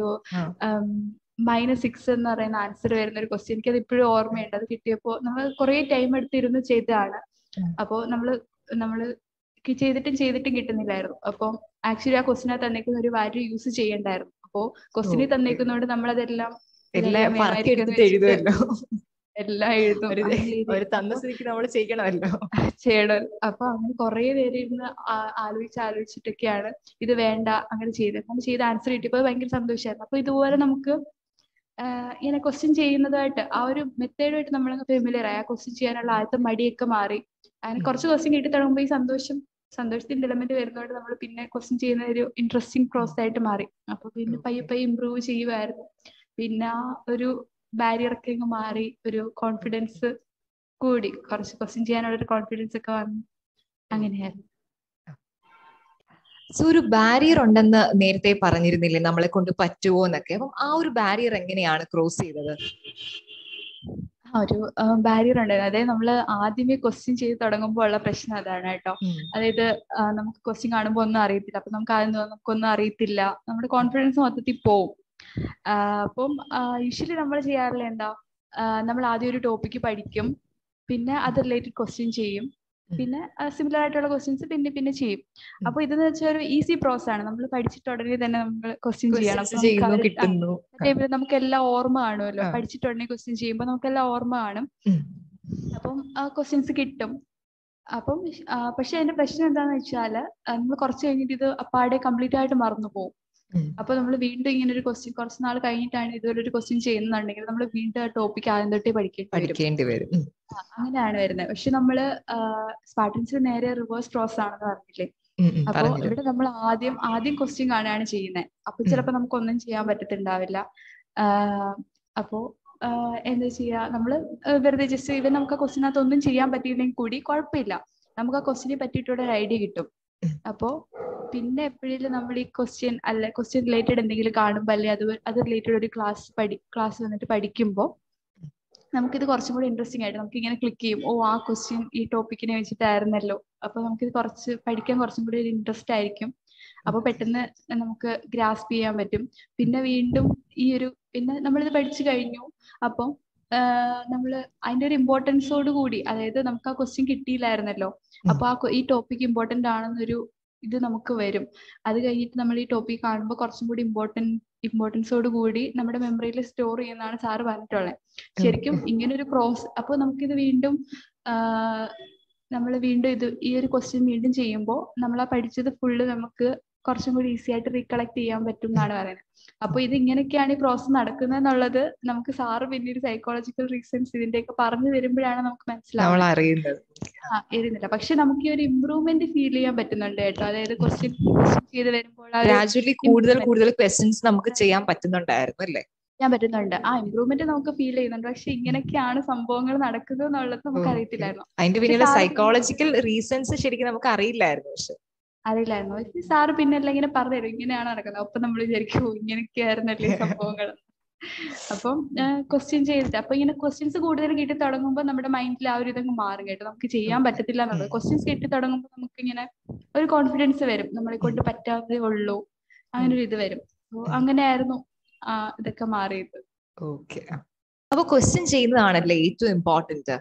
മൈനസ് സിക്സ് എന്ന് പറയുന്ന ആൻസർ വരുന്ന ഒരു ക്വസ്റ്റ്യൻ എനിക്ക് അത് ഇപ്പോഴും ഓർമ്മയുണ്ട് അത് കിട്ടിയപ്പോ നമ്മൾ കുറെ ടൈം എടുത്തിരുന്ന് ചെയ്തതാണ് അപ്പോ നമ്മള് നമ്മള് ചെയ്തിട്ടും ചെയ്തിട്ടും കിട്ടുന്നില്ലായിരുന്നു അപ്പം ആക്ച്വലി ആ ക്വസ്റ്റിനെ തന്നേക്കുന്ന ഒരു വാല്യൂ യൂസ് ചെയ്യണ്ടായിരുന്നു അപ്പോ ക്വസ്റ്റിനെ തന്നേക്കുന്നതുകൊണ്ട് നമ്മളതെല്ലാം എല്ലാം എഴുതുമല്ലോ എല്ലാം എഴുതും ഒരു തന്ന സ്ഥിതിക്ക് നമ്മൾ ചെയ്യണമല്ലോ ചെയ്യണം അപ്പൊ അങ്ങനെ കുറെ പേര് ഇരുന്ന് ആലോചിച്ച് ആലോചിച്ചിട്ടൊക്കെയാണ് ഇത് വേണ്ട അങ്ങനെ ചെയ്തത് നമ്മൾ ചെയ്ത ആൻസർ കിട്ടിയപ്പോൾ ഭയങ്കര സന്തോഷമായിരുന്നു അപ്പൊ ഇതുപോലെ നമുക്ക് ഇങ്ങനെ ക്വസ്റ്റ്യൻ ചെയ്യുന്നതായിട്ട് ആ ഒരു മെത്തേഡുമായിട്ട് നമ്മൾ ഫെമിലിയർ ആയി ആ ക്വസ്റ്റ്യൻ ചെയ്യാനുള്ള ആദ്യത്തെ മടിയൊക്കെ മാറി അങ്ങനെ കുറച്ച് ക്വസ്റ്റ്യൻ കിട്ടി തുടങ്ങുമ്പോൾ ഈ സന്തോഷം സന്തോഷത്തിന്റെ എലമെന്റ് വരുന്നതുകൊണ്ട് നമ്മൾ പിന്നെ ക്വസ്റ്റ്യൻ ചെയ്യുന്ന ഒരു ഇൻട്രസ്റ്റിംഗ് പ്രോസസ് ആയിട്ട് മാറി അപ്പൊ പിന്നെ പയ്യെ പയ്യെ ഇമ്പ്രൂവ് ചെയ്യുമായിരുന്നു പിന്നെ ആ ഒരു ബാരിയർ ഒക്കെ അങ്ങ് മാറി ഒരു കോൺഫിഡൻസ് കൂടി കുറച്ച് ക്വസ്റ്റ്യൻ ചെയ്യാനുള്ള ഒരു കോൺഫിഡൻസ് ഒക്കെ വന്നു അങ്ങനെയായിരുന്നു സോ ഒരു ബാരിയർ ഉണ്ടെന്ന് നേരത്തെ പറഞ്ഞിരുന്നില്ലേ നമ്മളെ കൊണ്ട് പറ്റുമോ എന്നൊക്കെ അപ്പം ആ ഒരു ബാരിയർ എങ്ങനെയാണ് ക്രോസ് ചെയ്തത് ഒരു ബാരിയർ ഉണ്ടായിരുന്നു അതായത് നമ്മൾ ആദ്യമേ ക്വസ്റ്റ്യൻ ചെയ്ത് തുടങ്ങുമ്പോൾ ഉള്ള പ്രശ്നം അതാണ് കേട്ടോ അതായത് നമുക്ക് ക്വസ്റ്റ്യൻ കാണുമ്പോൾ ഒന്നും അറിയത്തില്ല അപ്പൊ നമുക്ക് ആദ്യം നമുക്കൊന്നും അറിയത്തില്ല നമ്മുടെ കോൺഫിഡൻസ് മൊത്തത്തിൽ പോവും അപ്പം യൂഷ്വലി നമ്മൾ ചെയ്യാറില്ല എന്താ നമ്മൾ ആദ്യം ഒരു ടോപ്പിക്ക് പഠിക്കും പിന്നെ അത് റിലേറ്റഡ് ക്വസ്റ്റ്യൻ ചെയ്യും പിന്നെ സിമിലർ ആയിട്ടുള്ള ക്വസ്റ്റ്യൻസ് പിന്നെ പിന്നെ ചെയ്യും അപ്പൊ ഇതെന്ന് വെച്ചാൽ ഒരു ഈസി പ്രോസസ് ആണ് നമ്മൾ പഠിച്ചിട്ട് ഉടനെ തന്നെ നമ്മൾ ക്വസ്റ്റ്യൻ ചെയ്യണം നമുക്ക് എല്ലാം ഓർമ്മ കാണുമല്ലോ പഠിച്ചിട്ട് ഉടനെ ക്വസ്റ്റ്യൻ ചെയ്യുമ്പോൾ നമുക്ക് എല്ലാം ഓർമ്മ കാണും അപ്പം ക്വസ്റ്റ്യൻസ് കിട്ടും അപ്പം പക്ഷെ അതിന്റെ പ്രശ്നം എന്താന്ന് വെച്ചാല് നമ്മൾ കുറച്ച് കഴിഞ്ഞിട്ട് ഇത് അപ്പാടെ കംപ്ലീറ്റ് ആയിട്ട് മറന്നു പോകും അപ്പൊ നമ്മൾ വീണ്ടും ഇങ്ങനെ ഒരു ക്വസ്റ്റ്യൻ കുറച്ച് നാൾ കഴിഞ്ഞിട്ടാണ് ഇതുപോലെ ഒരു ക്വസ്റ്റ്യൻ ചെയ്യുന്നുണ്ടെങ്കിൽ നമ്മൾ വീണ്ടും ആ ടോപ്പിക് ആദ്യം തൊട്ടേ പഠിക്കേണ്ടി വരും അങ്ങനെയാണ് വരുന്നത് പക്ഷെ നമ്മള് സ്പാർട്ടൻസിൽ നേരെ റിവേഴ്സ് പ്രോസസ് ആണെന്ന് പറഞ്ഞില്ലേ അപ്പൊ ഇവിടെ നമ്മൾ ആദ്യം ആദ്യം ക്വസ്റ്റ്യൻ കാണുകയാണ് ചെയ്യുന്നത് അപ്പൊ ചിലപ്പോ നമുക്ക് ഒന്നും ചെയ്യാൻ പറ്റത്തുണ്ടാവില്ല അപ്പോ എന്താ ചെയ്യാ നമ്മള് വെറുതെ ജസ്റ്റ് ഇവൻ നമുക്ക് ആ ക്വസ്റ്റിനകത്ത് ഒന്നും ചെയ്യാൻ പറ്റിയില്ലെങ്കിൽ കൂടി കുഴപ്പമില്ല നമുക്ക് ആ ക്വസ്റ്റിനെ പറ്റിയിട്ടുള്ള ഒരു ഐഡിയ കിട്ടും അപ്പോ പിന്നെ എപ്പോഴെങ്കിലും നമ്മൾ ഈ ക്വസ്റ്റ്യൻ അല്ല ക്വസ്റ്റ്യൻ റിലേറ്റഡ് എന്തെങ്കിലും കാണുമ്പോൾ അല്ലെ അത് അത് റിലേറ്റഡ് ഒരു ക്ലാസ് പഠി ക്ലാസ് വന്നിട്ട് പഠിക്കുമ്പോൾ നമുക്കിത് കുറച്ചും കൂടി ഇൻട്രസ്റ്റിംഗ് ആയിട്ട് നമുക്ക് ഇങ്ങനെ ക്ലിക്ക് ചെയ്യും ഓ ആ ക്വസ്റ്റ്യൻ ഈ ടോപ്പിക്കിനെ വെച്ചിട്ടായിരുന്നല്ലോ അപ്പൊ നമുക്കിത് കുറച്ച് പഠിക്കാൻ കുറച്ചും കൂടി ഒരു ഇൻട്രസ്റ്റ് ആയിരിക്കും അപ്പൊ പെട്ടെന്ന് നമുക്ക് ഗ്രാസ്പ് ചെയ്യാൻ പറ്റും പിന്നെ വീണ്ടും ഈ ഒരു പിന്നെ നമ്മളിത് പഠിച്ചു കഴിഞ്ഞു അപ്പം നമ്മൾ അതിന്റെ ഒരു ഇമ്പോർട്ടൻസോട് കൂടി അതായത് നമുക്ക് ആ ക്വസ്റ്റ്യൻ കിട്ടിയില്ലായിരുന്നല്ലോ അപ്പൊ ആ ഈ ടോപ്പിക് ഇമ്പോർട്ടന്റ് ആണെന്നൊരു ഇത് നമുക്ക് വരും അത് കഴിഞ്ഞിട്ട് നമ്മൾ ഈ ടോപ്പിക് കാണുമ്പോൾ കുറച്ചും കൂടി ഇമ്പോർട്ടൻറ്റ് ഇമ്പോർട്ടൻസോട് കൂടി നമ്മുടെ മെമ്മറിയിൽ സ്റ്റോർ ചെയ്യുന്നതാണ് സാറ് പറഞ്ഞിട്ടുള്ളത് ശരിക്കും ഇങ്ങനെ ഒരു പ്രോസസ് അപ്പോൾ നമുക്കിത് വീണ്ടും നമ്മൾ വീണ്ടും ഇത് ഈ ഒരു ക്വസ്റ്റ്യൻ വീണ്ടും ചെയ്യുമ്പോൾ നമ്മൾ ആ പഠിച്ചത് ഫുള്ള് നമുക്ക് കുറച്ചും കൂടി ഈസി ആയിട്ട് റീകളക്ട് ചെയ്യാൻ പറ്റും എന്നാണ് പറയുന്നത് അപ്പൊ ഇത് ഇങ്ങനെയൊക്കെയാണ് ഈ പ്രോസസ് നടക്കുന്നത് എന്നുള്ളത് നമുക്ക് സാറ് പിന്നീട് സൈക്കോളജിക്കൽ റീസൺസ് ഇതിന്റെയൊക്കെ പറഞ്ഞു തരുമ്പോഴാണ് നമുക്ക് മനസ്സിലാവുന്നത് അറിയുന്നത് ആ എഴുതുന്നില്ല പക്ഷെ നമുക്ക് ഈ ഒരു ഇമ്പ്രൂവ്മെന്റ് ഫീൽ ചെയ്യാൻ പറ്റുന്നുണ്ട് കേട്ടോ അതായത് ക്വസ്റ്റ്യൻ ചെയ്ത് വരുമ്പോൾ ഗ്രാജുവലി കൂടുതൽ കൂടുതൽ ക്വസ്റ്റ്യൻസ് നമുക്ക് ചെയ്യാൻ പറ്റുന്നുണ്ടായിരുന്നു അല്ലേ ചെയ്യാൻ പറ്റുന്നുണ്ട് ആ ഇമ്പ്രൂവ്മെന്റ് നമുക്ക് ഫീൽ ചെയ്യുന്നുണ്ട് പക്ഷെ ഇങ്ങനെയൊക്കെയാണ് സംഭവങ്ങൾ നടക്കുന്നത് എന്നുള്ളത് നമുക്ക് അറിയത്തില്ലായിരുന്നു അതിന്റെ പിന്നിലെ സൈക്കോളജിക്കൽ റീസൺസ് ശരിക്കും നമുക്ക് അറിയില്ലായിരുന്നു പക്ഷെ അറിയില്ലായിരുന്നു പക്ഷെ സാറ് പിന്നെ എല്ലാം ഇങ്ങനെ പറഞ്ഞു തരും ഇങ്ങനെയാണ് നടക്കുന്നത് അപ്പൊ നമ്മൾ വിചാരിക്കും ഇങ്ങനെയൊക്കെയായിരുന്നല്ലേ സംഭവങ്ങൾ അപ്പം ക്വസ്റ്റ്യൻ ചെയ്തിട്ട് അപ്പൊ ഇങ്ങനെ ക്വസ്റ്റ്യൻസ് കൂടുതൽ കിട്ടി തുടങ്ങുമ്പോൾ നമ്മുടെ മൈൻഡിൽ ആ ഒരു ഇതങ്ങ് മാറും കേട്ടോ നമുക്ക് ചെയ്യാൻ പറ്റത്തില്ല എന്നുള്ളത് ക്വസ്റ്റ്യൻസ് കിട്ടി തുടങ്ങുമ്പോൾ നമുക്ക് ഇങ്ങനെ ഒരു കോൺഫിഡൻസ് വരും നമ്മളെ കൊണ്ട് പറ്റാത്തതേ ഉള്ളൂ അങ്ങനെ ഒരു ഇത് വരും So, അങ്ങനെയായിരുന്നു ആ, ഇതൊക്കെ മാറിയത് ഓക്കെ അപ്പൊ ക്വസ്റ്റ്യൻ ചെയ്യുന്നതാണല്ലേ ഏറ്റവും ഇമ്പോർട്ടന്റ്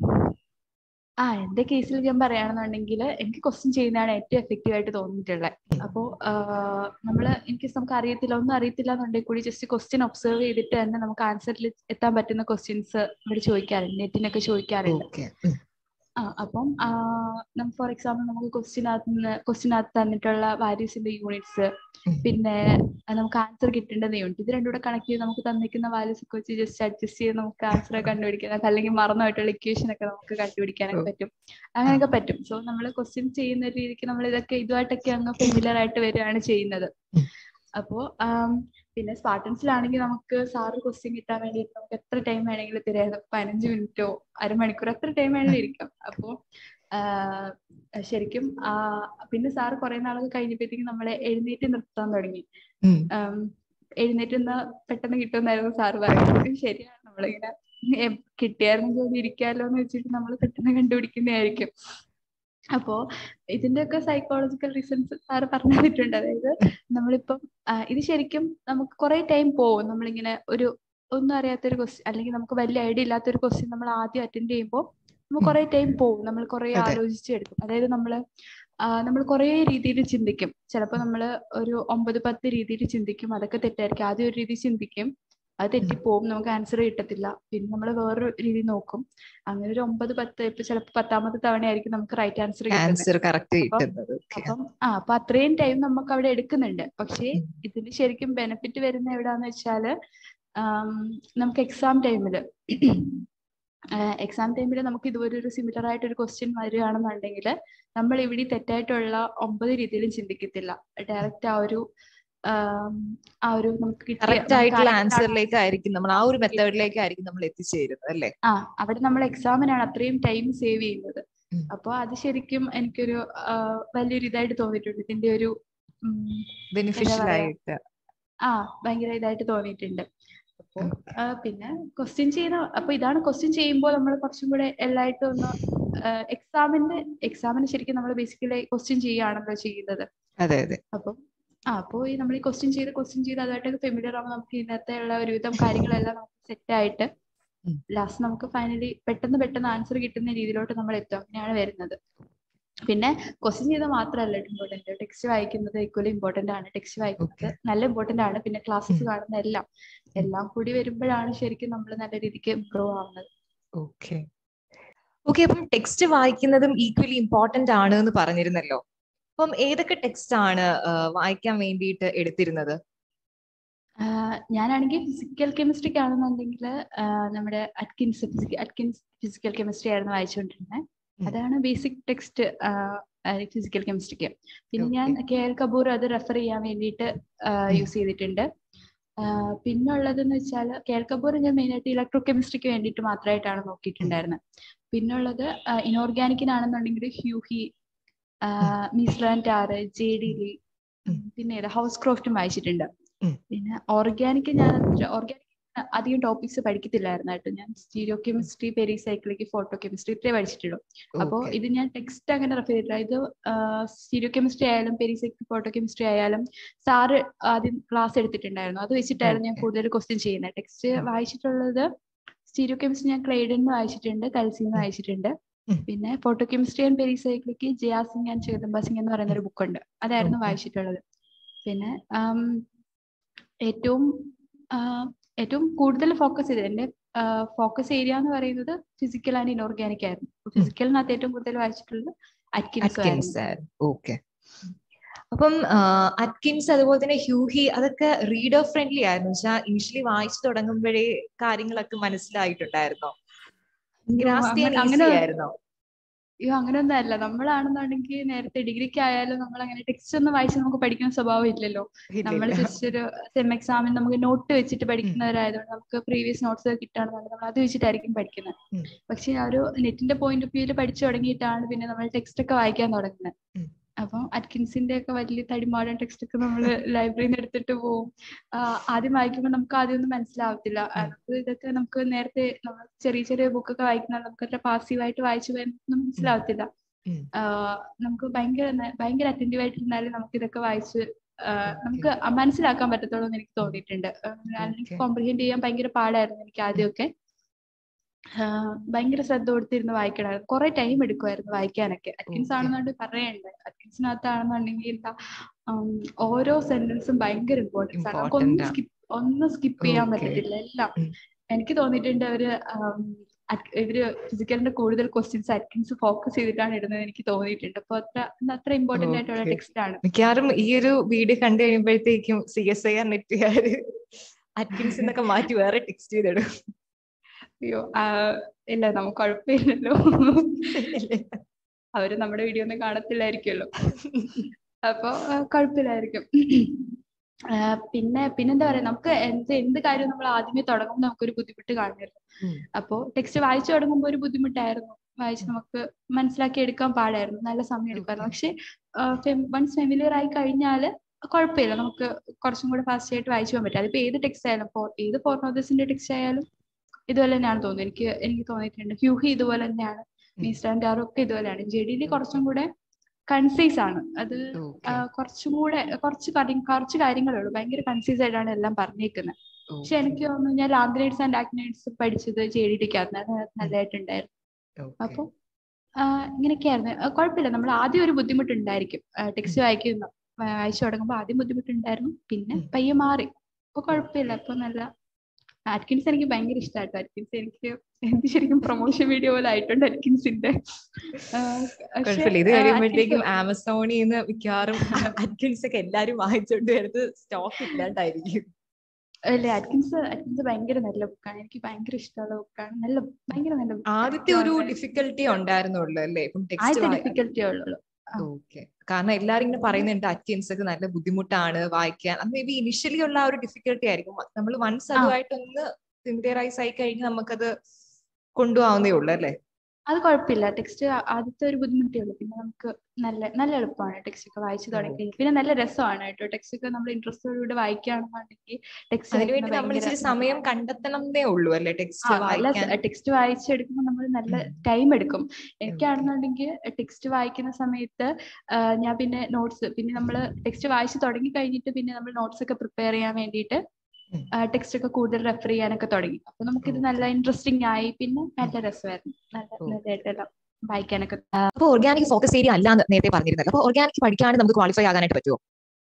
ആ എന്റെ കേസിൽ ഞാൻ പറയുകയാണെന്നുണ്ടെങ്കിൽ എനിക്ക് ക്വസ്റ്റ്യൻ ചെയ്യുന്നതാണ് ഏറ്റവും എഫക്റ്റീവ് ആയിട്ട് തോന്നിയിട്ടുള്ളത് അപ്പോ നമ്മള് എനിക്ക് നമുക്ക് അറിയത്തില്ല ഒന്നും അറിയത്തില്ല എന്നുണ്ടെങ്കിൽ കൂടി ജസ്റ്റ് ക്വസ്റ്റ്യൻ ഒബ്സർവ് ചെയ്തിട്ട് തന്നെ നമുക്ക് ആൻസറിൽ എത്താൻ പറ്റുന്ന ക്വസ്റ്റ്യൻസ് ഇവിടെ ചോദിക്കാറുണ്ട് നെറ്റിനൊക്കെ ചോദിക്കാറുണ്ട് ഓക്കെ ആ അപ്പം ഫോർ എക്സാമ്പിൾ നമുക്ക് ക്വസ്റ്റ്യനകത്ത് നിന്ന് ക്വസ്റ്റ്യനകത്ത് തന്നിട്ടുള്ള വാല്യൂസിന്റെ യൂണിറ്റ്സ് പിന്നെ ആ, നമുക്ക് ആൻസർ കിട്ടേണ്ടത് യൂണിറ്റ് ഇത് രണ്ടും കൂടെ കണക്ട് ചെയ്ത് നമുക്ക് തന്നിരിക്കുന്ന വാല്യൂസ് ഒക്കെ വെച്ച് ജസ്റ്റ് അഡ്ജസ്റ്റ് ചെയ്ത് നമുക്ക് ആൻസർ കണ്ടുപിടിക്കാൻ അല്ലെങ്കിൽ മറന്നുപോയിട്ടുള്ള ഇക്വേഷൻ ഒക്കെ നമുക്ക് കണ്ടുപിടിക്കാനൊക്കെ പറ്റും അങ്ങനെയൊക്കെ പറ്റും സോ നമ്മൾ ക്വസ്റ്റ്യൻ ചെയ്യുന്ന രീതിക്ക് നമ്മൾ ഇതൊക്കെ ഇതുമായിട്ടൊക്കെ അങ്ങ് ഫെമിലർ ആയിട്ട് വരികയാണ് ചെയ്യുന്നത് അപ്പോ ആം, പിന്നെ സ്പാർട്ടൻസിലാണെങ്കിൽ നമുക്ക് സാറ് ക്വസ്റ്റ്യൻ കിട്ടാൻ വേണ്ടിയിട്ട് നമുക്ക് എത്ര ടൈം വേണമെങ്കിലും തിരയാം പതിനഞ്ച് മിനിറ്റോ അരമണിക്കൂർ എത്ര ടൈം വേണമെങ്കിലും ഇരിക്കാം അപ്പോ ആഹ് ശരിക്കും ആ പിന്നെ സാറ് കുറെ നാളൊക്കെ കഴിഞ്ഞപ്പോഴത്തേക്കും നമ്മളെ എഴുന്നേറ്റ് നിർത്താൻ തുടങ്ങി ആം, എഴുന്നേറ്റ് നിന്ന് പെട്ടെന്ന് കിട്ടുമെന്നായിരുന്നു സാറ് പറയുന്നത് ശരിയാണ് നമ്മളിങ്ങനെ എ- കിട്ടിയായിരുന്നെങ്കിൽ ഒന്ന് ഇരിക്കാലോ എന്ന് വെച്ചിട്ട് നമ്മൾ പെട്ടെന്ന് കണ്ടുപിടിക്കുന്നതായിരിക്കും അപ്പോ ഇതിന്റെയൊക്കെ സൈക്കോളജിക്കൽ റീസൺസ് സാറ് പറഞ്ഞു തന്നിട്ടുണ്ട് അതായത് നമ്മളിപ്പം ആ, ഇത് ശരിക്കും നമുക്ക് കുറെ ടൈം പോകും നമ്മളിങ്ങനെ ഒരു ഒന്നും അറിയാത്തൊരു ക്വസ്റ്റ്യൻ അല്ലെങ്കിൽ നമുക്ക് വലിയ ഐഡിയ ഇല്ലാത്തൊരു ക്വസ്റ്റ്യൻ നമ്മൾ ആദ്യം അറ്റൻഡ് ചെയ്യുമ്പോൾ നമുക്ക് കുറെ ടൈം പോകും നമ്മൾ കുറെ അതെ. ആലോചിച്ചെടുക്കും അതായത് നമ്മള് നമ്മൾ കുറെ രീതിയിൽ ചിന്തിക്കും ചിലപ്പോൾ നമ്മൾ ഒരു ഒമ്പത് പത്ത് രീതിയിൽ ചിന്തിക്കും അതൊക്കെ തെറ്റായിരിക്കും ആദ്യം ഒരു രീതി ചിന്തിക്കും അത് തെറ്റിപ്പോവും നമുക്ക് ആൻസർ കിട്ടത്തില്ല പിന്നെ നമ്മൾ വേറൊരു രീതി നോക്കും അങ്ങനെ ഒരു ഒമ്പത് പത്ത് ഇപ്പൊ ചിലപ്പോൾ പത്താമത്തെ തവണയായിരിക്കും നമുക്ക് റൈറ്റ് ആൻസർ കിട്ടുന്നത് ആൻസർ കറക്റ്റ് അപ്പം- കിട്ടുന്നത് ഓക്കെ അപ്പം ആ അപ്പൊ അത്രയും ടൈം നമുക്ക് അവിടെ എടുക്കുന്നുണ്ട് പക്ഷേ ഉം. ഇതിന് ശരിക്കും ബെനിഫിറ്റ് വരുന്ന എവിടാന്ന് വെച്ചാല് ആം, നമുക്ക് എക്സാം ടൈമില് എക്സാം ടൈമിൽ നമുക്ക് ഇതുപോലെ ഒരു സിമിലർ ആയിട്ട് ഒരു ക്വസ്റ്റ്യൻ വരികയാണെന്നുണ്ടെങ്കിൽ നമ്മൾ ഇവിടെ തെറ്റായിട്ടുള്ള ഒമ്പത് രീതിയിലും ചിന്തിക്കത്തില്ല ഡയറക്റ്റ് ആ ഒരു ആം, ആ ഒരു നമുക്ക് കിട്ടിയ കറക്റ്റ് നമുക്ക് ആയിട്ടുള്ള അറിയുന്ന ആൻസറിലേക്ക് ആയിരിക്കും നമ്മൾ ആ ഒരു മെത്തേഡിലേക്കായിരിക്കും നമ്മൾ എത്തിച്ചേരുന്നത് അല്ലേ ആ അവിടെ നമ്മൾ എക്സാമിനാണ് അത്രയും ടൈം സേവ് ചെയ്യുന്നത് ഉം. അപ്പൊ അത് ശരിക്കും എനിക്കൊരു ആ, വലിയൊരു ഇതായിട്ട് തോന്നിയിട്ടുണ്ട് ഇതിന്റെ ഒരു ഉം, ബെനിഫിഷ്യൽ പറയാ? ആയിട്ട് ആ ഭയങ്കര ഇതായിട്ട് തോന്നിയിട്ടുണ്ട് അപ്പോ ഉം. ആ, പിന്നെ ക്വസ്റ്റ്യൻ ചെയ്യുന്ന അപ്പൊ ഇതാണ് ക്വസ്റ്റ്യൻ ചെയ്യുമ്പോൾ നമ്മൾ കുറച്ചും കൂടെ എല്ലായിട്ടും ഒന്ന് എക്സാമിന്റെ എക്സാമിന് ശരിക്കും നമ്മൾ ബേസിക്കലി ക്വസ്റ്റ്യൻ ചെയ്യുകയാണല്ലോ ചെയ്യുന്നത് അതെ അതെ അപ്പം ആ അപ്പോൾ ഈ നമ്മൾ ഈ ക്വസ്റ്റ്യൻ ചെയ്ത് ക്വസ്റ്റ്യൻ ചെയ്ത് അതുമായിട്ടൊക്കെ ഫെമിലിയർ ആകുമ്പോൾ നമുക്ക് ഇതിനകത്തെ ഉള്ള ഒരുവിധം കാര്യങ്ങളെല്ലാം നമുക്ക് സെറ്റ് ആയിട്ട് ഉം. ലാസ്റ്റ് നമുക്ക് ഫൈനലി പെട്ടെന്ന് പെട്ടെന്ന് ആൻസർ കിട്ടുന്ന രീതിയിലോട്ട് നമ്മൾ എത്തും അങ്ങനെയാണ് വരുന്നത് പിന്നെ ക്വസ്റ്റ്യൻ ചെയ്ത് മാത്രമല്ല ഇമ്പോർട്ടന്റ് ടെക്സ്റ്റ് വായിക്കുന്നത് ഈക്വലി ഇമ്പോർട്ടന്റ് ആണ് ടെക്സ്റ്റ് വായിക്കുന്നത് Okay. നല്ല ഇമ്പോർട്ടന്റ് ആണ് പിന്നെ ക്ലാസ്സസ് ഉം. കാണുന്ന എല്ലാം എല്ലാം കൂടി വരുമ്പോഴാണ് ശരിക്കും നമ്മൾ നല്ല രീതിക്ക് ഇമ്പ്രൂവ് ആവുന്നത് ഓക്കെ ഓക്കെ അപ്പം ടെക്സ്റ്റ് വായിക്കുന്നതും ഈക്വലി ഇമ്പോർട്ടന്റ് ആണ് എന്ന് പറഞ്ഞിരുന്നല്ലോ അപ്പം ഏതൊക്കെ ടെക്സ്റ്റ് ആണ് ആ, വായിക്കാൻ വേണ്ടിയിട്ട് എടുത്തിരുന്നത് ആഹ് ഞാനാണെങ്കിൽ ഫിസിക്കൽ കെമിസ്ട്രിക്ക് ആണെന്നുണ്ടെങ്കിൽ നമ്മുടെ അറ്റ്കിൻസ് അറ്റ്കിൻസ് ഫിസിക്കൽ കെമിസ്ട്രി ആയിരുന്നു വായിച്ചുകൊണ്ടിരുന്നത് ഉം. അതാണ് ബേസിക് ടെക്സ്റ്റ് ഫിസിക്കൽ കെമിസ്ട്രിക്ക് പിന്നെ ഞാൻ Okay. കെ എൽ കപൂർ അത് റെഫർ ചെയ്യാൻ വേണ്ടിയിട്ട് ഉം. യൂസ് ചെയ്തിട്ടുണ്ട് ആഹ് പിന്നുള്ളതെന്ന് വെച്ചാൽ കെ എൽ കപൂർ ഞാൻ മെയിനായിട്ട് ഇലക്ട്രോ കെമിസ്ട്രിക്ക് വേണ്ടിയിട്ട് മാത്രമായിട്ടാണ് നോക്കിയിട്ടുണ്ടായിരുന്നത് പിന്നുള്ളത് ഇനോർഗാനിക്കിനാണെന്നുണ്ടെങ്കിൽ Huheey Miessler Tarr J D Lee ഉം. പിന്നെ ഏതാ ഹൗസ് ക്രോഫ്റ്റും വായിച്ചിട്ടുണ്ട് ഉം. പിന്നെ ഓർഗാനിക് ഞാൻ ഓർഗാനിക് അധികം ടോപ്പിക്സ് പഠിക്കത്തില്ലായിരുന്നു കേട്ടോ ഞാൻ സ്റ്റീരിയോ കെമിസ്ട്രി പെരിസൈക്കിളിക്ക് ഫോട്ടോ കെമിസ്ട്രി ഇത്രേ പഠിച്ചിട്ടുള്ളൂ അപ്പോ Okay. ഇത് ഞാൻ ടെക്സ്റ്റ് അങ്ങനെ റെഫർ ചെയ്തിട്ടില്ല ഇത് സ്റ്റീരിയോ കെമിസ്ട്രി ആയാലും പെരിസൈക്കിൾ ഫോട്ടോ കെമിസ്ട്രി ആയാലും സാറ് ആദ്യം ക്ലാസ് എടുത്തിട്ടുണ്ടായിരുന്നു അത് വെച്ചിട്ടായിരുന്നു ഞാൻ Okay. കൂടുതൽ ക്വസ്റ്റ്യൻ ചെയ്യുന്നത് ടെക്സ്റ്റ് ഉം. വായിച്ചിട്ടുള്ളത് സ്റ്റീരിയോ കെമിസ്ട്രി ഞാൻ ക്ലെയ്ഡൻ വായിച്ചിട്ടുണ്ട് കൽസിന്ന് ഉം. വായിച്ചിട്ടുണ്ട് ഉം. പിന്നെ ഫോട്ടോ കെമിസ്ട്രി ആൻഡ് പെരിസൈക്കിളിക്ക് ജയാ സിംഗ് ആൻഡ് ചേതമ്പ സിംഗ് എന്ന് പറയുന്ന ഒരു ബുക്കുണ്ട് അതായിരുന്നു Okay. വായിച്ചിട്ടുള്ളത് പിന്നെ ആം, ഏറ്റവും ആ, ഏറ്റവും കൂടുതൽ ഫോക്കസ് ചെയ്തത് എന്റെ ഫോക്കസ് ഏരിയ എന്ന് പറയുന്നത് ഫിസിക്കൽ ആൻഡ് ഇനോർഗാനിക് ആയിരുന്നു ഫിസിക്കലിനകത്ത് ഏറ്റവും കൂടുതൽ വായിച്ചിട്ടുള്ളത് അറ്റ്കിൻസ് അറ്റ്കിൻസ് ഓക്കെ അപ്പം അറ്റ്കിൻസ് അതുപോലെ തന്നെ ഹ്യൂഹി അതൊക്കെ റീഡർ ഫ്രണ്ട്ലി ആയിരുന്നു വെച്ചാൽ ഇനിഷ്യലി വായിച്ചു തുടങ്ങുമ്പോഴേ കാര്യങ്ങളൊക്കെ മനസ്സിലായിട്ടുണ്ടായിരുന്നോ ഗ്രാസ്പ് ചെയ്യാൻ അങ്ങനെ- ഈസി അങ്ങനെ- ആയിരുന്നോ അയ്യോ അങ്ങനെയൊന്നും അല്ല നമ്മളാണെന്നുണ്ടെങ്കിൽ നേരത്തെ ഡിഗ്രിക്ക് ആയാലും നമ്മൾ അങ്ങനെ ടെക്സ്റ്റ് ഒന്നും വായിച്ച് നമുക്ക് പഠിക്കുന്ന സ്വഭാവം ഇല്ലല്ലോ ഇല്ല, നമ്മൾ ഇല്ല. ജസ്റ്റ് ഒരു സെം എക്സാമിന് നമുക്ക് നോട്ട് വെച്ചിട്ട് പഠിക്കുന്നവരായതുകൊണ്ട് നമുക്ക് പ്രീവിയസ് നോട്ട്സ് കിട്ടുകയാണെന്നുണ്ടെങ്കിൽ നമ്മൾ അത് വെച്ചിട്ടായിരിക്കും പഠിക്കുന്നത് ഉം. പക്ഷെ ആ ഒരു നെറ്റിന്റെ പോയിന്റ് ഓഫ് വ്യൂവിൽ പഠിച്ചു തുടങ്ങിയിട്ടാണ് പിന്നെ നമ്മൾ ടെക്സ്റ്റ് ഒക്കെ വായിക്കാൻ തുടങ്ങുന്നത് ഉം. അപ്പം അറ്റ്കിൻസിന്റെ ഒക്കെ വലിയ തടിമാടൻ ടെക്സ്റ്റ് ഒക്കെ നമ്മൾ ലൈബ്രറിയിൽ നിന്ന് എടുത്തിട്ട് പോകും ആദ്യം വായിക്കുമ്പോൾ നമുക്ക് ആദ്യം ഒന്നും മനസ്സിലാവത്തില്ല ആ, ഉം. നമുക്ക് ഇതൊക്കെ നമുക്ക് നേരത്തെ നമ്മൾ ചെറിയ ചെറിയ ബുക്കൊക്കെ വായിക്കുന്ന നമുക്ക് അത്ര പാസീവായിട്ട് വായിച്ചു പോയൊന്നും മനസ്സിലാവത്തില്ല ഉം. ആഹ് നമുക്ക് ഭയങ്കര ന- ഭയങ്കര അറ്റൻറ്റീവ് ആയിട്ടിരുന്നാലും നമുക്ക് ഇതൊക്കെ വായിച്ച് നമുക്ക് മനസ്സിലാക്കാൻ പറ്റത്തുള്ളൂ എന്ന് എനിക്ക് തോന്നിയിട്ടുണ്ട് അല്ലെങ്കിൽ കോംപ്രിഹെൻഡ് ചെയ്യാൻ ഭയങ്കര പാടായിരുന്നു എനിക്ക് ആദ്യമൊക്കെ ഭയങ്കര ശ്രദ്ധ കൊടുത്തിരുന്ന് വായിക്കണമായിരുന്നു കുറെ ടൈം എടുക്കുമായിരുന്നു വായിക്കാനൊക്കെ അറ്റ്കിൻസ് ആണെന്നുണ്ട് പറയണ്ടേ അറ്റ്കിൻസിനകത്താണെന്നുണ്ടെങ്കിൽ എന്താ ഓരോ സെന്റൻസും ഭയങ്കര ഇമ്പോർട്ടൻസ് ആണ് നമുക്ക് ഒന്നും സ്കിപ്പ് ഒന്നും സ്കിപ്പ് ചെയ്യാൻ പറ്റത്തില്ല എല്ലാം എനിക്ക് തോന്നിയിട്ടുണ്ട് അവര് ഇവര് ഫിസിക്കലിന്റെ കൂടുതൽ ക്വസ്റ്റ്യൻസ് അറ്റ്കിൻസ് ഫോക്കസ് ചെയ്തിട്ടാണ് ഇടുന്നത് എനിക്ക് തോന്നിയിട്ടുണ്ട് അപ്പൊ അത്ര അത്ര ഇമ്പോർട്ടന്റ് ആയിട്ടുള്ള ടെക്സ്റ്റ് ആണ് മിക്കവാറും ഈ ഒരു വീഡിയോ കണ്ടു കഴിയുമ്പോഴത്തേക്കും സി എസ് ഐ ആർ നെറ്റുകാര് അറ്റ്കിൻസ് എന്നൊക്കെ മാറ്റി വേറെ ടെക്സ്റ്റ് ചെയ്തിടും അയ്യോ ഇല്ല നമുക്ക് കുഴപ്പമില്ലല്ലോ അവര് നമ്മുടെ വീഡിയോ ഒന്നും കാണത്തില്ലായിരിക്കുമല്ലോ അപ്പൊ കുഴപ്പമില്ലായിരിക്കും പിന്നെ പിന്നെന്താ പറയാ നമുക്ക് എന്ത് എന്ത് കാര്യവും നമ്മൾ ആദ്യമേ തുടങ്ങുമ്പോൾ നമുക്കൊരു ബുദ്ധിമുട്ട് കാണുമല്ലോ അപ്പോ ടെക്സ്റ്റ് വായിച്ചു തുടങ്ങുമ്പോൾ ഒരു ബുദ്ധിമുട്ടായിരുന്നു വായിച്ച് നമുക്ക് മനസ്സിലാക്കി എടുക്കാൻ പാടായിരുന്നു നല്ല സമയം എടുക്കുമായിരുന്നു പക്ഷെ വൺസ് ഫെമിലിയർ ആയി കഴിഞ്ഞാല് കുഴപ്പമില്ല നമുക്ക് കുറച്ചും കൂടെ ഫാസ്റ്റ് ആയിട്ട് വായിച്ചു പോകാൻ പറ്റും അതിപ്പോ ഏത് ടെക്സ്റ്റ് ആയാലും ഏത് ഫോർണോദസിന്റെ ടെക്സ്റ്റ് ആയാലും ഇതുപോലെ തന്നെയാണ് തോന്നുന്നത് എനിക്ക് എനിക്ക് തോന്നിയിട്ടുണ്ട് ഹ്യൂഹി ഇതുപോലെ തന്നെയാണ് മീസ്റ്റാൻഡ് ആറും ഒക്കെ ഇതുപോലെയാണ് ജെഡിയിൽ കുറച്ചും കൂടെ കൺസൈസ് ആണ് അത് കുറച്ചും കൂടെ കുറച്ച് കുറച്ച് കാര്യങ്ങളേ ഉള്ളൂ ഭയങ്കര കൺസൈസ് ആയിട്ടാണ് എല്ലാം പറഞ്ഞേക്കുന്നത് പക്ഷെ എനിക്ക് തോന്നുന്നു ഞാൻ ലാംഗ്നേറ്റ്സ് ആൻഡ് ആക്നേറ്റ്സ് പഠിച്ചത് ജെ ഡി ടിക്കകത്ത് നല്ലതായിട്ടുണ്ടായിരുന്നു അപ്പൊ ഇങ്ങനെയൊക്കെയായിരുന്നു കുഴപ്പമില്ല നമ്മൾ ആദ്യം ഒരു ബുദ്ധിമുട്ടുണ്ടായിരിക്കും ടെക്സ്റ്റ് വായിക്കുന്ന വായിച്ചു തുടങ്ങുമ്പോൾ ആദ്യം ബുദ്ധിമുട്ടുണ്ടായിരുന്നു പിന്നെ പയ്യെ മാറി അപ്പൊ കുഴപ്പമില്ല അപ്പൊ നല്ല ആറ്റ്കിൻസ് എനിക്ക് ഭയങ്കര ഇഷ്ടമായിട്ടോ ആറ്റ്കിൻസ് എനിക്ക് എന്ത് ശരിക്കും പ്രൊമോഷൻ വീഡിയോ പോലെ ആയിട്ടുണ്ട് ആറ്റ്കിൻസിന്റെ ഇത് കഴിയുമ്പോഴത്തേക്കും ആമസോണിൽ നിന്ന് മിക്കവാറും അറ്റ്കിൻസ് ഒക്കെ എല്ലാരും വാങ്ങിച്ചോണ്ട് വരുന്നത് സ്റ്റോക്ക് ഇല്ലാണ്ടായിരിക്കും അല്ലേ അറ്റ്കിൻസ് അറ്റ്കിൻസ് ഭയങ്കര നല്ല ബുക്കാണ് എനിക്ക് ഭയങ്കര ഇഷ്ടമുള്ള ബുക്കാണ് നല്ല ഭയങ്കര നല്ല ആദ്യത്തെ ഒരു ഡിഫിക്കൽട്ടി ഉണ്ടായിരുന്നുള്ളൂ അല്ലേ ഇപ്പം ആദ്യത്തെ ഡിഫിക്കൽട്ടി ഉള്ളൂ ഓക്കെ കാരണം എല്ലാരും ഇങ്ങനെ പറയുന്നുണ്ട് അറ്റൻസ് ഒക്കെ നല്ല ബുദ്ധിമുട്ടാണ് വായിക്കാൻ അത് മേ ബി ഇനിഷ്യലി ഉള്ള ആ ഒരു ഡിഫിക്കൽട്ടി ആയിരിക്കും നമ്മൾ വൺസ് അതുമായിട്ടൊന്ന് സിമിലറൈസ് ആയി കഴിഞ്ഞ് നമുക്കത് കൊണ്ടുപോകാവുന്നേ ഉള്ളൂ അല്ലേ അത് കുഴപ്പമില്ല ടെക്സ്റ്റ് ആദ്യത്തെ ഒരു ബുദ്ധിമുട്ടേ ഉള്ളൂ പിന്നെ നമുക്ക് നല്ല നല്ല എളുപ്പമാണ് ടെക്സ്റ്റ് ഒക്കെ വായിച്ചു തുടങ്ങി പിന്നെ നല്ല രസമാണ് കേട്ടോ ടെക്സ്റ്റ് ഒക്കെ നമ്മൾ ഇൻട്രസ്റ്റോടുകൂടി വായിക്കുകയാണെന്നുണ്ടെങ്കിൽ ടെക്സ്റ്റ് നമ്മൾ ഇച്ചിരി സമയം കണ്ടെത്തണമെന്നേ ഉള്ളൂ അല്ലേ ടെക്സ്റ്റ് ടെക്സ്റ്റ് വായിച്ചെടുക്കുമ്പോൾ നമ്മൾ നല്ല ടൈം എടുക്കും എനിക്കാണെന്നുണ്ടെങ്കിൽ ടെക്സ്റ്റ് വായിക്കുന്ന സമയത്ത് ഞാൻ പിന്നെ നോട്ട്സ് പിന്നെ നമ്മൾ ടെക്സ്റ്റ് വായിച്ച് തുടങ്ങി കഴിഞ്ഞിട്ട് പിന്നെ നമ്മൾ നോട്ട്സ് ഒക്കെ പ്രിപ്പയർ ചെയ്യാൻ വേണ്ടിയിട്ട് ടെക്സ്റ്റ് ഒക്കെ കൂടുതൽ റെഫർ ചെയ്യാനൊക്കെ തുടങ്ങി അപ്പൊ നമുക്കിത് നല്ല ഇൻട്രസ്റ്റിംഗ് ആയി പിന്നെ നല്ല രസമായിരുന്നു നല്ല നല്ലതായിട്ടെല്ലാം വായിക്കാനൊക്കെ അപ്പൊ ഓർഗാനിക് ഫോക്കസ് ഏരിയ അല്ലാന്ന് നേരത്തെ പറഞ്ഞിരുന്നല്ലോ അപ്പൊ ഓർഗാനിക് പഠിക്കാണ്ട് നമുക്ക് ക്വാളിഫൈ ആകാനായിട്ട് പറ്റുമോ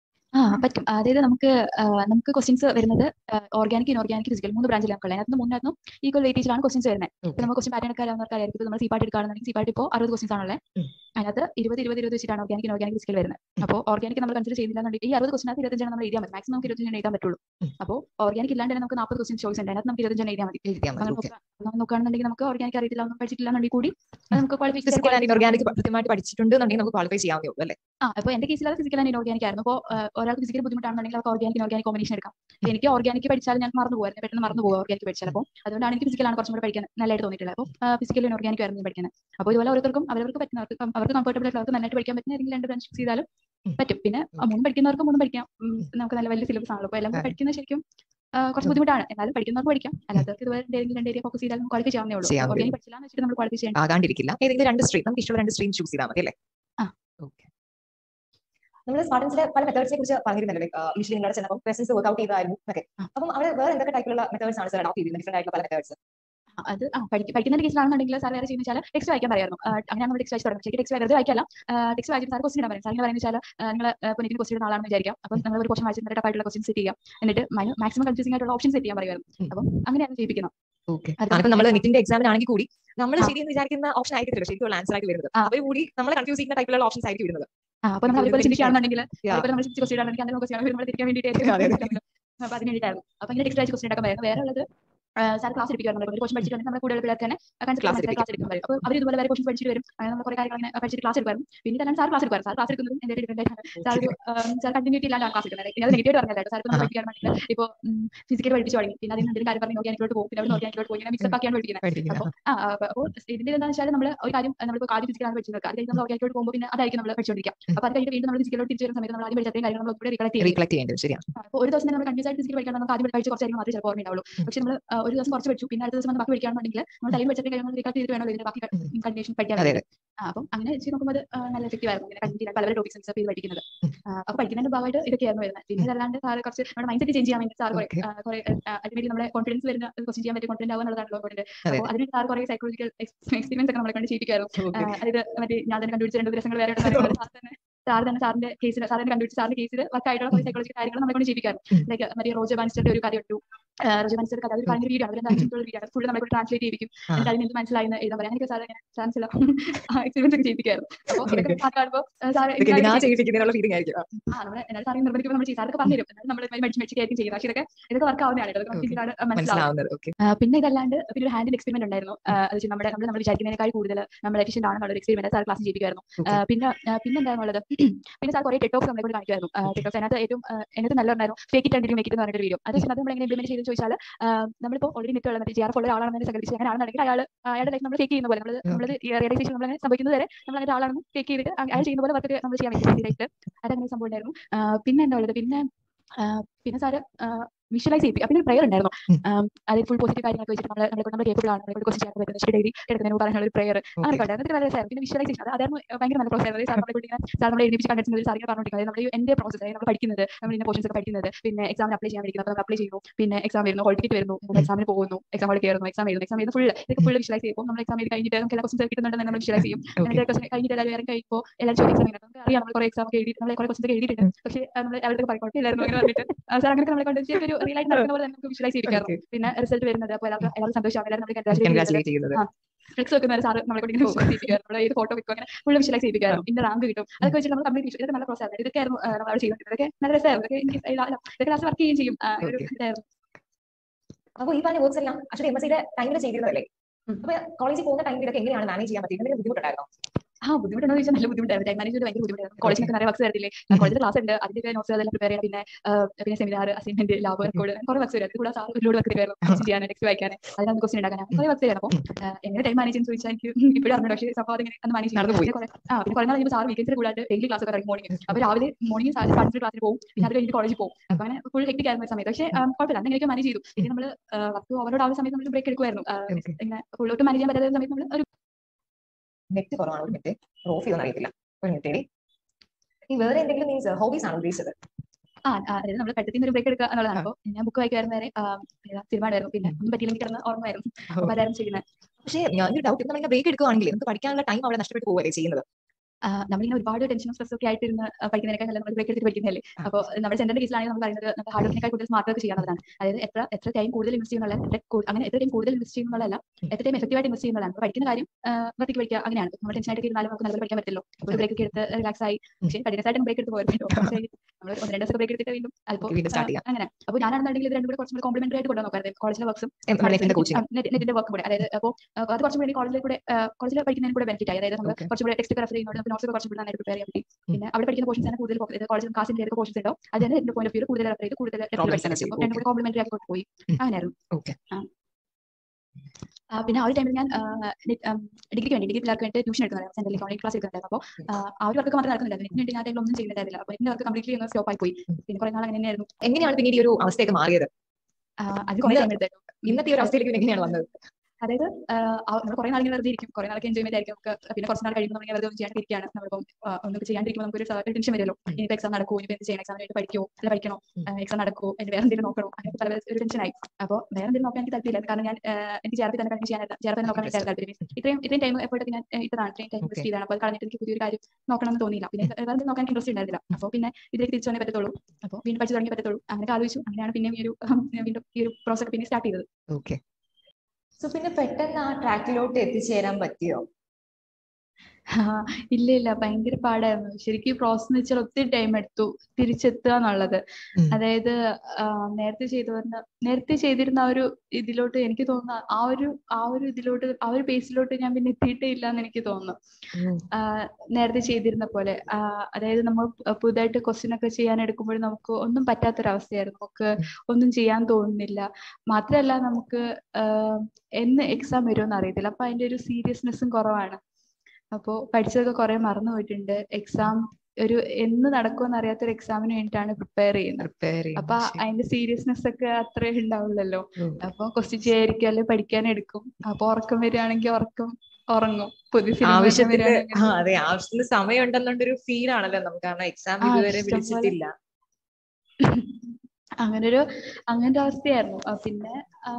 ആ പറ്റും അതായത് നമുക്ക് നമുക്ക് ക്വസ്റ്റ്യൻസ് വരുന്നത് ഓർഗാനിക് ഇൻഓർഗാനിക് ഫിസിക്കൽ മൂന്ന് ബ്രാഞ്ചിലാണ് ഉള്ളത് അതിനകത്ത് മൂന്നിനകത്തും ഈക്വൽ വെയിറ്റേജിലാണ് ക്വസ്റ്റ്യൻസ് വരുന്നത് ഇപ്പൊ നമുക്ക് ക്വസ്റ്റ്യൻ പാറ്റേൺ ഒക്കെ അറിയാവുന്നവർക്കായിരിക്കും ഇപ്പൊ നമ്മൾ സി പാർട്ട് എടുക്കുകയാണെന്നുണ്ടെങ്കിൽ സി പാർട്ട് ഇപ്പോൾ അറുപത് ക്വസ്റ്റ്യൻസ് ആണല്ലേ അതിനകത്ത് ഇരുപത് ഇരുപത് ഇരുപത് വെച്ചിട്ടാണ് ഓർഗാനിക് ഇൻഓർഗാനിക് ഫിസിക്കൽ വരുന്നത് അപ്പോൾ ഓർഗാനിക് നമ്മൾ കൺസിഡർ ചെയ്യുന്നില്ലെന്നുണ്ടെങ്കിൽ ഈ അറുപത് ക്വസ്റ്റിനകത്ത് ഇരുപത്തഞ്ചാണ് നമ്മൾ എഴുതാൻ മതി മാക്സിമം നമുക്ക് ഇരുപത്തഞ്ചാണ് എഴുതാൻ പറ്റുള്ളൂ അപ്പോൾ ഓർഗാനിക് ഇല്ലാണ്ട് നമുക്ക് നാൽപ്പത് ക്വസ്റ്റ്യൻ ചോയ്സ് ഉണ്ട് അതിനകത്ത് നമുക്ക് ഇരുപത്തഞ്ചാണ് എഴുതാൻ മതി നമ്മൾ നോക്കുകയാണെന്നുണ്ടെങ്കിൽ നമുക്ക് ഓർഗാനിക് അറിയത്തില്ല ഒന്നും പഠിച്ചിട്ടില്ലാന്നുണ്ടെങ്കിൽ കൂടി നമുക്ക് ക്വാളിഫിക്കേഷൻ ഓർഗാനിക് കൃത്യമായിട്ട് പഠിച്ചിട്ടുണ്ടെന്നുണ്ടെങ്കിൽ നമുക്ക് ക്വാളിഫൈ ചെയ്യാവുന്നേ ഉള്ളൂ അല്ലേ ആ അപ്പോൾ എന്റെ കേസിൽ അത് ഫിസിക്കൽ ആൻഡ് ഇനോർഗാനിക് ആയിരുന്നു അപ്പോൾ ഒരാൾക്ക് ഫിസിക്കൽ ബുദ്ധിമുട്ടാണെന്നുണ്ടെങ്കിൽ നമുക്ക് ഓർഗാനിക് ഇനോർഗാനിക് കോമ്പിനേഷൻ എടുക്കാം എനിക്ക് ഓർഗാനിക് പഠിച്ചാൽ ഞാൻ മറന്നു പോകുമായിരുന്നു പെട്ടെന്ന് മറന്നു പോകും ഓർഗാനിക് പഠിച്ചാൽ അപ്പോൾ അതുകൊണ്ടാണ് എനിക്ക് ഫിസിക്കലാണ് കുറച്ചും കൂടെ പഠിക്കാൻ നല്ലതായിട്ട് തോന്നിയിട്ടുള്ളത് അപ്പോൾ ഫിസിക്കൽ ഇനോർഗാനിക് ആയിരുന്നു പഠിക്കുന്നത് അപ്പോൾ ഇതുപോലെ ഓരോരുത്തർക്കും അവർക്ക് പറ്റുന്നവർക്ക് അവർക്ക് കംഫർട്ടബിൾ ആയിട്ട് നന്നായിട്ട് പഠിക്കാൻ പറ്റുന്ന ഏതെങ്കിലും രണ്ട് ബ്രാഞ്ച് ചെയ്താലും പറ്റും പിന്നെ മൂന്ന് പഠിക്കുന്നവർക്ക് മൂന്നും പഠിക്കാം നമുക്ക് നല്ല വലിയ സിലബസ് ആണല്ലോ അപ്പോൾ എല്ലാം പഠിക്കുന്നത് ശരിക്കും കുറച്ച് ബുദ്ധിമുട്ടാണ് എന്നാലും പഠിക്കുന്നവർക്ക് പഠിക്കാം അല്ലാത്തവർക്ക് ഇതുപോലെ എന്തെങ്കിലും രണ്ട് ഏരിയ ഫോക്കസ് ചെയ്താലും ക്വാളിഫൈ ചെയ്യാവുന്നേ ഉള്ളൂ ഓർഗാനിക് പഠിച്ചില്ല എന്ന് വെച്ചിട്ട് നമ്മൾ ക്വാളിഫൈ ചെയ്യാൻ ആകാണ്ടിരിക്കില്ല ഏതെങ്കിലും രണ്ട് സ്ട്രീം നമുക്ക് ഇഷ്ടമുള്ള രണ്ട് സ്ട്രീം ചൂസ് ചെയ്താൽ മതി അല്ലേ ഓക്കെ നമ്മൾ സ്പാർട്ടൻസിലെ പല മെത്തേഡ്സിനെ കുറിച്ച് പറഞ്ഞിരുന്നല്ലോ ലൈക്ക് യൂഷ്വലി നിങ്ങളുടെ ചെന്നപ്പോൾ പ്രസൻസ് വർക്ക്ഔട്ട് ചെയ്തായിരുന്നു ഓക്കെ അപ്പം അവിടെ വേറെ എന്തൊക്കെ ടൈപ്പിലുള്ള മെത്തേഡ്സ് ആണ് സാർ അഡോപ്റ്റ് ചെയ്തിരുന്നത് ഡിഫറെന്റ് ആയിട്ടുള്ള പല മെത്തേഡ്സ് അത് ആ പഠിക്കുന്ന കേസിലാണെന്നുണ്ടെങ്കിൽ സാർ വേറെ ചെയ്യുന്ന വെച്ചാൽ ടെക്സ്റ്റ് വായിക്കാൻ പറയായിരുന്നു അങ്ങനെ നമ്മൾ ടെക്സ്റ്റ് വായിച്ച് തുടങ്ങും ശരിക്കും ടെക്സ്റ്റ് വെറുതെ വായിക്കല്ല ടെക്സ്റ്റ് വായിച്ചിട്ട് സാർ ക്വസ്റ്റൻ ഇടാൻ പറയും സാർ പറയുന്നത് വെച്ചാൽ നിങ്ങൾ ഇപ്പോൾ എനിക്ക് ക്വസ്റ്റൻ ആളാണെന്ന് വിചാരിക്കാം അപ്പം നമ്മൾ ഒരു ക്വസ്റ്റൻ വായിച്ചിട്ട് ടഫായിട്ടുള്ള ക്വസ്റ്റൻ സെറ്റ് ചെയ്യാം എന്നിട്ട് മാക്സിമം കൺഫ്യൂസിംഗ് ആയിട്ടുള്ള ഓപ്ഷൻ സെറ്റ് ചെയ്യാൻ പറയുമായിരുന്നു അപ്പം അങ്ങനെയാണ് ചെയ്യിപ്പിക്കുന്നത് ഓക്കെ നമ്മൾ നെറ്റിന്റെ എക്സാമിനാണെങ്കിൽ കൂടി നമ്മൾ ശരിയെന്ന് വിചാരിക്കുന്ന ഓപ്ഷൻ ആയിരിക്കില്ല ശരിക്കും ആൻസർ ആയിട്ട് വരുന്നത് അവർ കൂടി നമ്മൾ കൺഫ്യൂസ് ചെയ്യുന്ന ടൈപ്പിലുള്ള ഓപ്ഷൻസ് ആയിരിക്കും വരുന്നത് അപ്പൊ നമ്മൾ അതുപോലെ ചിന്തിക്കുകയാണെന്നുണ്ടെങ്കിൽ അതുപോലെ നമ്മൾ ക്വസ്റ്റൻ ഇടാണെങ്കിൽ അങ്ങനെ ക്വസ്റ്റൻ നമ്മൾ തിരിക്കാൻ വേണ്ടിയിട്ട് അപ്പൊ അതിന് വേണ്ടിയിട്ടായിരുന്നു അപ്പൊ ഇങ്ങനെ ടെക്സ്റ്റ് വായിച്ച് ക്വസ്റ്റൻ ഉണ്ടാക്കാൻ പറയുന്നത് വേറെ ഉള്ളത് സാർ ക്ലാസ് എടുപ്പിക്കുവായിരുന്നു ഒരു ക്വസ്റ്റൻ പഠിച്ചിട്ടുണ്ട് നമ്മുടെ കൂടുതൽ പിള്ളേർക്ക് തന്നെ ക്ലാസ് എടുക്കാൻ പറയും അപ്പോൾ അവർ ഇതുപോലെ വേറെ ക്വസ്റ്റൻ പഠിച്ചിട്ട് വരും അങ്ങനെ നമ്മൾ കുറെ കാര്യങ്ങൾ അങ്ങനെ പഠിച്ചിട്ട് ക്ലാസ് എടുക്കുമായിരുന്നു പിന്നെ തന്നെ സാർ ക്ലാസ് എടുക്കുമായിരുന്നു സാർ ക്ലാസ് എടുക്കുന്നതും എൻ്റെ ഡിഫറെന്റ് ആയിട്ടാണ് സാർ സാർ കണ്ടിന്യൂറ്റി ഇല്ലാണ്ടാണ് ക്ലാസ് എടുക്കുന്നത് അത് നെഗറ്റീവ് പറഞ്ഞല്ലോ സാർ നമ്മൾ പഠിക്കുകയാണെങ്കിൽ ഇപ്പോൾ ഫിസിക്കൽ പഠിച്ചു തുടങ്ങി പിന്നെ അതിന് എന്തെങ്കിലും കാര്യം പറഞ്ഞ് ഓർഗാനിക്കോട്ട് പോകും പിന്നെ അവിടെ ഓർഗാനിക്കോട്ട് പോയി ഇങ്ങനെ മിക്സപ്പ് ആക്കിയാണ് പഠിക്കുന്നത് അപ്പോൾ ആ അപ്പോൾ ഇതിന്റെ എന്താണെന്ന് വെച്ചാൽ നമ്മൾ ഒരു കാര്യം നമ്മളിപ്പോൾ ആദ്യം ഫിസിക്കലാണ് പഠിച്ചത് അത് കഴിഞ്ഞ് നമ്മൾ ഓർഗാനിക്കോട്ട് പോകുമ്പോൾ പിന്നെ അതായിരിക്കും നമ്മൾ പഠിച്ചുകൊണ്ടിരിക്കുക അപ്പോൾ അത് കഴിഞ്ഞ് വീണ്ടും നമ്മൾ ഫിസിക്കലോട്ട് തിരിച്ചു വരുന്ന സമയത്ത് നമ്മൾ ആദ്യം പഠിച്ച കാര്യങ്ങൾ നമ്മൾ ഒന്നുകൂടെ റീകളക്ട് റീകളക്ട് ചെയ്യേണ്ടത് ശരിയാണ് അപ്പോൾ ഒരു ദിവസം നമ്മൾ കണ്ടിന്യൂസ് ആയിട്ട് ഫിസിക്കൽ പഠിക്കാൻ നമുക്ക് ആദ്യം പഠിച്ച കുറച്ച് കാര്യങ്ങൾ മാത്രമേ ചിലപ്പോൾ ഓർമ്മയുണ്ടാവുള്ളൂ പക്ഷെ നമ്മൾ ഒരു ദിവസം കുറച്ച് പഠിച്ചു പിന്നെ അടുത്ത ദിവസം വന്ന് ബാക്കി പഠിക്കുകയാണെന്നുണ്ടെങ്കിൽ നമ്മൾ തലയിൽ വെച്ചിട്ട് കഴിയുമ്പോൾ റീകാൾ ചെയ്തിട്ട് വേണമല്ലോ ഇതിന്റെ ബാക്കി കണ്ടീഷൻ പഠിക്കാൻ അതെ, വേണ്ടി ആ, അപ്പം അങ്ങനെ വെച്ച് നോക്കുമ്പോൾ അത് ആ, നല്ല എഫക്റ്റീവ് ആയിരുന്നു ഇങ്ങനെ കണ്ടിന്യൂ പല പല ടോപ്പിക്സ് സെൻസ് ചെയ്ത് പഠിക്കുന്നത് ആ, അപ്പൊ പഠിക്കുന്നതിന്റെ ഭാഗമായിട്ട് ഇതൊക്കെയായിരുന്നു വരുന്നത് പിന്നെ അതല്ലാണ്ട് സാറ് കുറച്ച് നമ്മുടെ മൈൻഡ് സെറ്റ് ചേഞ്ച് ചെയ്യാൻ വേണ്ടി സാർ കുറെ Okay. കുറെ അൾട്ടിമേറ്റ്ലി നമ്മുടെ കോൺഫിഡൻസ് വരുന്ന ക്വസ്റ്റ്യൻ ചെയ്യാൻ പറ്റിയ കോൺഫിഡന്റ് ആവുക എന്നുള്ളതാണല്ലോ കോൺഫിഡന്റ് അതെ. അപ്പോൾ അതിന് സാർ കുറെ സൈക്കോളജിക്കൽ എക്സ്പീരിയൻസ് ഒക്കെ നമ്മളെ കൊണ്ട് ചെയ്യിപ്പിക്കായിരുന്നു Okay. ആ, അതായത് മറ്റേ ഞാൻ തന്നെ കണ്ടുപിടിച്ച രണ്ട് ദിവസങ്ങൾ വേറെ സാർ തന്നെ സാർ തന്നെ സാറിന്റെ കേസിൽ സാർ തന്നെ കണ്ടുപിടിച്ച സാറിന്റെ കേസിൽ വർക്ക് ആയിട്ടുള്ള കുറെ സൈക്കോളജിക്കൽ കാര്യങ്ങൾ നമ്മളെ കൊണ്ട് ചെയ്യിപ്പിക്കാറ് ഉം. ലൈക്ക് മറ്റേ റോജ ബാനിസ്റ്ററുടെ ഒരു കാര്യം ഇട്ടു റോജ ബാനിസ്റ്ററുടെ കഥ ഒരു ഭയങ്കര വീഡിയോ ആണ് അതിന്റെ അഞ്ചിട്ടുള്ള വീഡിയോ ആണ് ഫുൾ നമ്മളെ കൊണ്ട് ട്രാൻസ്ലേറ്റ് ചെയ്യിപ്പിക്കും ആ. എന്നിട്ട് അതിന് എന്ത് മനസ്സിലായി എന്ന് എഴുതാൻ പറയാം എനിക്ക് സാർ അങ്ങനെ ചാൻസ് ഇല്ല എക്സ്പീരിയൻസ് ഒക്കെ ചെയ്യിപ്പിക്കായിരുന്നു അപ്പോൾ ഇതൊക്കെ സാർ കാണുമ്പോൾ സാർ ഇതൊക്കെ എന്തിനാ ചെയ്യിപ്പിക്കുന്നതിനുള്ള ഫീലിംഗ് ആയിരിക്കും ആ, ആ നമ്മുടെ എന്നാലും സാറിനെ നിർബന്ധിക്കുമ്പോൾ നമ്മൾ സാറൊക്കെ പറഞ്ഞു തരും എന്നാലും നമ്മൾ മടിച്ച് മടിച്ചൊക്കെയായിരിക്കും ചെയ്യുന്നത് പക്ഷേ ഇതൊക്കെ ഇതൊക്കെ വർക്ക് ആവുന്നതാണ് ഇതൊക്കെ നമുക്ക് ഇതിലാണ് മനസ്സിലാവുന്നത് മനസ്സിലാവുന്നത് ഓക്കെ ആ, പിന്നെ ഇതല്ലാണ്ട് പിന്നെ ഒരു ഹാൻഡിൽ എക്സ്പെരിമെന്റ് ഉണ്ടായിരുന്നു ആ, അത് വെച്ച് നമ്മുടെ നമ്മൾ നമ്മൾ വിചാരിക്കുന്നതിനേക്കാൾ കൂടുതൽ നമ്മൾ എഫിഷ്യന്റ് ആണെന്നുള്ള ഒരു എക്സ്പെരിമെന്റ് സാർ ക്ലാസ് ചെയ്യിപ്പിക്കുമായിരുന്നു ആ, Okay. പിന്നെ ആ, പിന്നെ എന്താണുള്ളത് പിന്നെ സാർ കുറെ ടെക്ടോക്സ് നമ്മളെ കൂടി കാണിക്കുമായിരുന്നു ടെക്ടോക്സ് അതിനകത്ത് ഏറ്റവും ആ, എനിക്ക് നല്ല ഉണ്ടായിരുന്നു ഫേക്ക് ഇറ്റ് ആൻഡ് മേക്ക് എന്ന് പറഞ്ഞൊരു വീഡിയോ അത് വെച്ച് അത് നമ്മൾ എങ്ങനെ ഇംപ്ലിമെന്റ് ചെയ്തെന്ന് ചോദിച്ചാൽ ആ, നമ്മളിപ്പോൾ ഓൾറെഡി നെറ്റ് ഉള്ള മറ്റേ ജിആർ ഉള്ള ആളാണെന്ന് സങ്കല്പിച്ച് അങ്ങനെ ആണെന്നുണ്ടെങ്കിൽ അയാൾ അയാളുടെ ലൈഫ് നമ്മൾ ഫേക്ക് ചെയ്യുന്ന പോലെ നമ്മൾ നമ്മൾ റിയലൈസേഷൻ നമ്മൾ അങ്ങനെ സംഭവിക്കുന്നത് വരെ നമ്മൾ അങ്ങനെ ആളാണെന്ന് ഫേക്ക് ചെയ്തിട്ട് അ- അയാൾ ചെയ്യുന്ന പോലെ വർക്ക് നമ്മൾ ചെയ്യാൻ വേണ്ടി അതങ്ങനെ സംഭവം ഉണ്ടായിരുന്നു ആ, പിന്നെ എന്താ ഉള്ളത് പിന്നെ ആ, പിന്നെ സാറ് വിഷ്വലൈസ് ചെയ്യിപ്പിക്കും പിന്നെ പ്രയർ ഉണ്ടായിരുന്നു ഉം. ആം, അതായത് ഫുൾ പോസിറ്റീവ് കാര്യങ്ങളൊക്കെ വെച്ചിട്ട് നമ്മൾ നമ്മളെ നമ്മൾ കേൾക്കുമ്പോൾ ആണ് നമ്മളെ ക്വസ്റ്റ്യൻ ചെയ്യാൻ പറ്റുന്നത് ഡെയിലി എടുക്കുന്നതിന് മുമ്പ് പറയാനുള്ള ഒരു പ്രയർ അങ്ങനെ Okay. എന്നിട്ട് നല്ല രസമായിരുന്നു പിന്നെ വിഷ്വലൈസേഷൻ അത് അതായിരുന്നു ഭയങ്കര നല്ല പ്രോസസ് ആയിരുന്നു സാർ നമ്മളെ കൂടി ഇങ്ങനെ സാർ നമ്മളെ എഴുതിപ്പിച്ച് കണ്ടിട്ടുള്ളത് സാറിനെ പറഞ്ഞുകൊണ്ടിരിക്കുന്നത് നമ്മുടെ ഈ എന്റെ പ്രോസസ് അതായത് നമ്മൾ പഠിക്കുന്നത് നമ്മൾ ഇന്ന പോർഷൻസ് ഒക്കെ പഠിക്കുന്നത് പിന്നെ എക്സാമിന് അപ്ലൈ ചെയ്യാൻ പഠിക്കുന്നത് നമ്മൾ അപ്ലൈ ചെയ്യുന്നു പിന്നെ എക്സാം വരുന്നു ഹോൾ ടിക്കറ്റ് വരുന്നു നമ്മൾ എക്സാമിന് പോകുന്നു എക്സാം ഹോൾ കയറുന്നു എക്സാം എഴുതുന്നു എക്സാം ചെയ്ത് ഫുൾ ഇതൊക്കെ ഫുൾ വിഷ്വലൈസ് ചെയ്യുമ്പോൾ നമ്മൾ എക്സാം ചെയ്ത് കഴിഞ്ഞിട്ട് നമുക്ക് എല്ലാ ക്വസ്റ്റൻസ് കിട്ടുന്നുണ്ടെന്ന് നമ്മൾ വിഷ്വലൈസ് ചെയ്യും Okay. എന്നിട്ട് ക്വസ്റ്റൻ കഴിഞ്ഞിട്ട് എല്ലാവരും ഇറങ്ങി കഴിയുമ്പോൾ എല്ലാവരും ചോദിക്കും എക്സാം നമുക്ക് അറിയാം നമ്മൾ കുറെ എക്സാം ഒക്കെ എഴുതി നമ്മൾ കുറെ ക്വസ്റ്റൻസ് ഒക്കെ എഴുതിയിട്ടുണ്ട് പക്ഷേ നമ്മൾ അവരുടെ പറയത്തില്ലായിരുന്നു അങ്ങനെ പറഞ്ഞിട്ട് സാർ അങ്ങനെ നമ്മളെ കൊണ്ട് ശരിക്കും ഒരു റിയൽ ആയിട്ട് നടക്കുന്ന പോലെ തന്നെ നമുക്ക് വിഷ്വലൈസ് ചെയ്യിപ്പിക്കാറുണ്ട് പിന്നെ റിസൾട്ട് വരുന്നത് അപ്പോൾ എല്ലാവർക്കും എല്ലാവരും സന്തോഷം എല്ലാവരും നമ്മൾ കൺഗ്രാജുലേറ്റ് കൺഗ്രാറ്റുലേറ്റ് ചെയ്യുന്നത് ആ. ഫ്ലെക്സ് വെക്കുന്ന സാർ നമ്മളെ കൊണ്ട് ഇങ്ങനെ വിഷ്വലൈസ് ചെയ്യിപ്പിക്കാറ് നമ്മൾ ഏത് ഫോട്ടോ വെക്കും അങ്ങനെ ഫുൾ വിഷ്വലൈസ് ചെയ്യിപ്പിക്കാറ് ഇന്ന റാങ്ക് കിട്ടും അതൊക്കെ വെച്ചിട്ട് നമ്മൾ കംപ്ലീറ്റ് ഇതൊക്കെ നല്ല പ്രോസസ് ആയിരുന്നു ഇതൊക്കെ ആയിരുന്നു നമ്മൾ അവിടെ ചെയ്യുന്നത് ഇതൊക്കെ നല്ല രസമായിരുന്നു ഇതൊക്കെ എനിക്ക് ഇതൊക്കെ ക്ലാസ് വർക്ക് ചെയ്യുകയും ചെയ്യും ആ, ഒരു Okay. ഇതായിരുന്നു അപ്പൊ ഈ പറഞ്ഞ വർക്ക്സ് എല്ലാം അശ്വതി എം എസ് സിയുടെ ടൈമിൽ ചെയ്തിരുന്നതല്ലേ ഉം. അപ്പൊ കോളേജിൽ പോകുന്ന ടൈമിൽ ഇതൊക്കെ എങ്ങനെയാണ് മാനേജ് ചെയ്യാൻ പറ്റിയത് എന്തെങ്കിലും ബുദ്ധിമുട്ടുണ്ടായിരുന്നോ ആ ബുദ്ധിമുട്ടുണ്ടോ ചോദിച്ചാൽ നല്ല ബുദ്ധിമുട്ടായിരുന്നു ടൈം മാനേജ്മെന്റ് ഭയങ്കര ബുദ്ധിമുട്ടായിരുന്നു കോളേജിലൊക്കെ നിറയെ വർക്സ് വരത്തില്ലേ കോളേജിൽ ക്ലാസ് ഉണ്ട് അതിന്റെ നോട്ട്സ് അതെല്ലാം പ്രിപ്പയർ ചെയ്യാൻ പിന്നെ ആ, പിന്നെ സെമിനാർ അസൈൻമെന്റ് ലാബ് റെക്കോർഡ് കുറെ വർക്സ് വരും കൂടെ സാർ ഒരുപാട് വർക്ക് തരുമായിരുന്നു ക്വസ്റ്റ്യൻ ചെയ്യാൻ ടെക്സ്റ്റ് വായിക്കാൻ അതിനകത്ത് ക്വസ്റ്റ്യൻ ഉണ്ടാക്കാൻ കുറെ വർക്സ് തരും അപ്പോൾ എങ്ങനെ ടൈം മാനേജ് ചെയ്യുന്ന ചോദിച്ചാൽ എനിക്ക് ഇപ്പോഴും അറിഞ്ഞു പക്ഷേ സംഭവം അതിങ്ങനെ അന്ന് മാനേജ് നടന്നു പോയി. ആ പിന്നെ കുറെ നാൾ കഴിയുമ്പോൾ സാർ വീക്കെൻഡ്സിൽ കൂടാതെ ഡെയിലി ക്ലാസ് ഒക്കെ ഇറങ്ങി മോർണിംഗ് അപ്പോൾ രാവിലെ മോർണിംഗ് സ്റ്റാർട്ടിംഗ് ക്ലാസ്സിൽ പോകും പിന്നെ അത് കഴിഞ്ഞിട്ട് കോളേജിൽ പോകും അപ്പോൾ അങ്ങനെ ഫുൾ ഹെക്ടിക് ആയിരുന്ന ഒരു സമയത്ത് പക്ഷേ ആ, കുഴപ്പമില്ല അന്ന് എങ്ങനെയൊക്കെ മാനേജ് ചെയ്തു പിന്നെ നമ്മൾ വർക്ക് ഓവറോട് ആവുന്ന സമയത്ത് നമ്മൾ ബ്രേക്ക് എടുക്കുമായിരുന്നു ആ, Okay. ഇങ്ങനെ ഫുൾ ഒട്ടും മാനേജ് ചെയ്യാൻ പറ്റാത്ത സമയത്ത് നമ്മൾ ഒരു നെറ്റ് കുറവാണ് ഒരു മിനിറ്റ് ഓഫ് ചെയ്യുമെന്ന് അറിയത്തില്ല ഒരു മിനിറ്റ് ഈ വേറെ എന്തെങ്കിലും മീൻസ് ഹോബീസ് ആണ് ഉദ്ദേശിച്ചത് ആ ആ, അതായത് നമ്മൾ പഠിത്തത്തിൽ നിന്ന് ഒരു ബ്രേക്ക് എടുക്കുക എന്നുള്ളതാണ് അപ്പോൾ ഞാൻ ബുക്ക് വായിക്കുമായിരുന്നു വരെ സിനിമയായിരുന്നു പിന്നെ ഒന്നും പറ്റിയില്ലെങ്കിൽ കിടന്ന് ഓർമ്മയായിരുന്നു അപ്പോൾ അതായിരുന്നു ചെയ്യുന്നത് പക്ഷേ ഞാൻ ഒരു ഡൗട്ട് നമ്മൾ ബ്രേക്ക് എടുക്കുകയാണെങ്കിൽ നമുക്ക് പഠിക്കാനുള്ള ടൈം അവിടെ നഷ്ടപ്പെട്ടു പോവുകയല്ലേ ചെയ്യുന്നത് ആ, നമ്മളിങ്ങനെ ഒരുപാട് ടെൻഷനും സ്ട്രെസ് ഒക്കെ ആയിട്ടിരുന്ന് ആ, പഠിക്കുന്നതിനേക്കാൾ നല്ല നമ്മൾ ബ്രേക്ക് എടുത്തിട്ട് പഠിക്കുന്നതല്ലേ അപ്പോൾ നമ്മുടെ സെന്ററിന്റെ കേസിലാണെങ്കിൽ നമ്മൾ പറയുന്നത് നമ്മൾ ഹാർഡ് വർക്കിനേക്കാൾ കൂടുതൽ സ്മാർട്ട് വർക്ക് ചെയ്യാവുന്നതാണ് അതായത് എത്ര എത്ര ടൈം കൂടുതൽ ഇൻവെസ്റ്റ് ചെയ്യുന്നുള്ള എത്ര കൂ- അങ്ങനെ എത്ര ടൈം കൂടുതൽ ഇൻവെസ്റ്റ് ചെയ്യുന്നതല്ല എത്ര ടൈം എഫക്റ്റീവായിട്ട് ഇൻവെസ്റ്റ് ചെയ്യുന്നതാണ് അപ്പോൾ പഠിക്കുന്ന കാര്യം വൃത്തിക്ക് പഠിക്കുക അങ്ങനെയാണ് നമ്മൾ ടെൻഷൻ ആയിട്ട് ഇരുന്നാലും നമുക്ക് നല്ലപോലെ പഠിക്കാൻ പറ്റില്ലോ ഒരു ബ്രേക്ക് ഒക്കെ എടുത്ത് റിലാക്സ് ആയി പക്ഷേ കഠിനമായിട്ട് ബ്രേക്ക് എടുത്ത് പോയിരുന്നു നമ്മൾ ഒന്ന് രണ്ട് ദിവസം ബ്രേക്ക് എടുത്തിട്ട് വീണ്ടും അതിപ്പോൾ വീണ്ടും start ചെയ്യാം. അങ്ങനെ അപ്പോൾ ഞാനാണെന്നുണ്ടെങ്കിൽ ഇത് രണ്ടും കൂടെ കുറച്ചും കൂടി കോംപ്ലിമെന്ററി ആയിട്ട് കൊണ്ടുവന്ന് നോക്കാറുണ്ട് കോളേജിലെ വർക്ക്സും നെറ്റിന്റെ കോച്ചിങ് നെറ്റിന്റെ വർക്ക് കൂടെ അതായത് അപ്പോൾ അത് കുറച്ചും കൂടി കോളേജിൽ കൂടെ കോളേജിൽ പഠിക്കുന്നതിന് കൂടെ ബെനിഫിറ്റ് ആയി അതായത് നമ്മൾ Okay. കുറച്ചും കൂടെ ടെക്സ്റ്റ് റെഫർ ചെയ്യുന്നതുകൊണ്ട് നമുക്ക് നോട്ട്സ് കുറച്ചും കൂടി നന്നായിട്ട് പ്രിപ്പയർ ചെയ്യാൻ പറ്റി പിന്നെ അവിടെ പഠിക്കുന്ന പോർഷൻസ് ആണ് കൂടുതൽ കോളേജിൽ ക്ലാസ്സിൽ ഏതൊക്കെ പോർഷൻസ് ഉണ്ടോ അത് തന്നെ എന്റെ പോയിന്റ് ഓഫ് വ്യൂ കൂടുതൽ റെഫർ ചെയ്ത് കൂടുതൽ Problems തന്നെ ചെയ്യും. രണ്ടും കൂടി കോംപ്ലിമെന്ററി ആക്കി പോയി ഉം. അങ്ങനെയായിരുന്നു Okay. ആ. ആ, പിന്നെ ആ ഒരു ടൈമിൽ ഞാൻ ഡിഗ്രിക്ക് വേണ്ടി ഡിഗ്രി പിള്ളേർക്ക് വേണ്ടി ട്യൂഷൻ എടുക്കുന്നുണ്ടായിരുന്നു സെന്ററിൽ ഓൺലൈൻ ക്ലാസ് എടുക്കുന്നുണ്ടായിരുന്നു അപ്പോൾ ആ ഒരു വർക്ക് മാത്രം നടക്കുന്നില്ല ഇതിന് വേണ്ടി ഞാൻ ടൈമിൽ ഒന്നും ചെയ്യുന്നുണ്ടായിരുന്നില്ല അപ്പോൾ എന്റെ വർക്ക് കംപ്ലീറ്റ്ലി ഒന്ന് സ്റ്റോപ്പ് ആയി പോയി പിന്നെ കുറെ നാൾ അങ്ങനെ തന്നെയായിരുന്നു എങ്ങനെയാണ് പിന്നീട് ഈ ഒരു അവസ്ഥയൊക്കെ മാറിയത് ആ, അത് കുറെ ഇന്ന് ടൈം എടുത്തായിരുന്നു ഇന്നത്തെ ഈ ഒരു അവസ്ഥയിലേക്ക് പിന്നെ എങ്ങനെയാണ് വന്നത് അതായത് നമ്മൾ കുറെ നാളിങ്ങനെ വെറുതെ ഇരിക്കും കുറെ നാളൊക്കെ എൻജോയ്മെന്റ് ആയിരിക്കും നമുക്ക് പിന്നെ കുറച്ച് നാൾ കഴിയുമ്പോൾ നമ്മൾ വെറുതെ ഒന്നും ചെയ്യാണ്ടിരിക്കുകയാണ് നമ്മളിപ്പം ആ, ഒന്നും ചെയ്യാണ്ടിരിക്കുമ്പോൾ നമുക്ക് ഒരു ടെൻഷൻ വരുമല്ലോ ഉം. ഇനിയിപ്പോൾ എക്സാം നടക്കുമോ ഇനിയിപ്പോൾ എന്ത് ചെയ്യണം എക്സാമിനായിട്ട് പഠിക്കുമോ അല്ല പഠിക്കണോ ഉം. എക്സാം നടക്കുമോ അല്ലെങ്കിൽ വേറെ എന്തെങ്കിലും നോക്കണോ അങ്ങനെ പല പല ഒരു ടെൻഷനായി അപ്പോൾ വേറെ എന്തെങ്കിലും നോക്കാൻ എനിക്ക് താല്പര്യമില്ല കാരണം ഞാൻ ആ, എനിക്ക് ചേർത്ത് തന്നെ കഴിഞ്ഞ് ചെയ്യാൻ ചേർത്ത് തന്നെ നോക്കാൻ എനിക്ക് താല്പര്യം ഇത്രയും ഇത്രയും ടൈം എപ്പോഴൊക്കെ ഞാൻ ആ, ഇട്ടതാണ് ഇത്രയും ടൈം ഇൻവെസ്റ്റ് ചെയ്താണ് അപ്പോൾ അത് കളഞ്ഞിട്ട് എനിക്ക് പുതിയൊരു കാര്യം നോക്കണമെന്ന് തോന്നിയില്ല പിന്നെ വേറെ എന്തെങ്കിലും നോക്കാൻ ഇൻട്രസ്റ്റ് ഉണ്ടായിരുന്നില്ല അപ്പോൾ പിന്നെ ഇതിലേക്ക് തിരിച്ചു വന്നേ പറ്റത്തുള്ളൂ അപ്പോൾ വീണ്ടും പഠിച്ചു തുടങ്ങി പറ്റത്തുള്ളൂ അങ്ങനെ ആലോചിച്ചു അങ്ങനെയാണ് പിന്നെ ഈ ഒരു ഞാൻ വീണ്ടും ഈ ഒരു പ്രോസസ് പിന്നെ സ്റ്റാർട്ട് ചെയ്തത് ഓക്കെ സോ പിന്നെ പെട്ടെന്ന് ആ ട്രാക്കിലോട്ട് എത്തിച്ചേരാൻ പറ്റിയോ ആ, ഇല്ല ഇല്ല ഭയങ്കര പാടായിരുന്നു ശരിക്കും പ്രോസസ് എന്ന് വെച്ചാൽ ഒത്തിരി ടൈം എടുത്തു തിരിച്ചെത്തുക എന്നുള്ളത് ഉം. അതായത് ആ, നേരത്തെ ചെയ്തു വന്ന നേരത്തെ ചെയ്തിരുന്ന ആ ഒരു ഇതിലോട്ട് എനിക്ക് തോന്നുന്നു ആ ഒരു ആ ഒരു ഇതിലോട്ട് ആ ഒരു പേസിലോട്ട് ഞാൻ പിന്നെ എത്തിയിട്ടേ ഇല്ല എന്ന് എനിക്ക് തോന്നുന്നു ആ, നേരത്തെ ചെയ്തിരുന്ന പോലെ ആ, അതായത് നമ്മൾ പുതുതായിട്ട് ക്വസ്റ്റ്യൻ ഒക്കെ ചെയ്യാൻ എടുക്കുമ്പോൾ നമുക്ക് ഒന്നും പറ്റാത്തൊരവസ്ഥയായിരുന്നു നമുക്ക് ഒന്നും ചെയ്യാൻ തോന്നുന്നില്ല മാത്രമല്ല നമുക്ക് ആ, എന്ന് എക്സാം വരുമെന്ന് അറിയത്തില്ല അപ്പൊ അതിന്റെ ഒരു സീരിയസ്നെസ്സും കുറവാണ് അപ്പോൾ പഠിച്ചതൊക്കെ കുറെ മറന്നു പോയിട്ടുണ്ട് എക്സാം ഒരു എന്ന് നടക്കുമെന്ന് അറിയാത്ത ഒരു എക്സാമിന് വേണ്ടിയിട്ടാണ് പ്രിപ്പയർ ചെയ്യുന്നത് പ്രിപ്പയർ അപ്പൊ അതിന്റെ സീരിയസ്നെസ് ഒക്കെ അത്രേ ഉണ്ടാവില്ലല്ലോ ഉം. അപ്പൊ ക്വസ്റ്റ്യൻ ചെയ്യായിരിക്കും അല്ലെ പഠിക്കാൻ എടുക്കും അപ്പൊ ഉറക്കം വരികയാണെങ്കിൽ ഉറക്കം ഉറങ്ങും പുതിയ ഫിലിം ആവശ്യത്തിന് ആ അതെ ആവശ്യത്തിന് സമയം ഉണ്ടെന്നുള്ളൊരു ഫീൽ ആണല്ലോ നമുക്ക് കാരണം എക്സാം ആ, ഇതുവരെ ഇഷ്ടം പോലെ. വിളിച്ചിട്ടില്ല അങ്ങനൊരു അങ്ങനത്തെ അവസ്ഥയായിരുന്നു ആ, പിന്നെ ആ,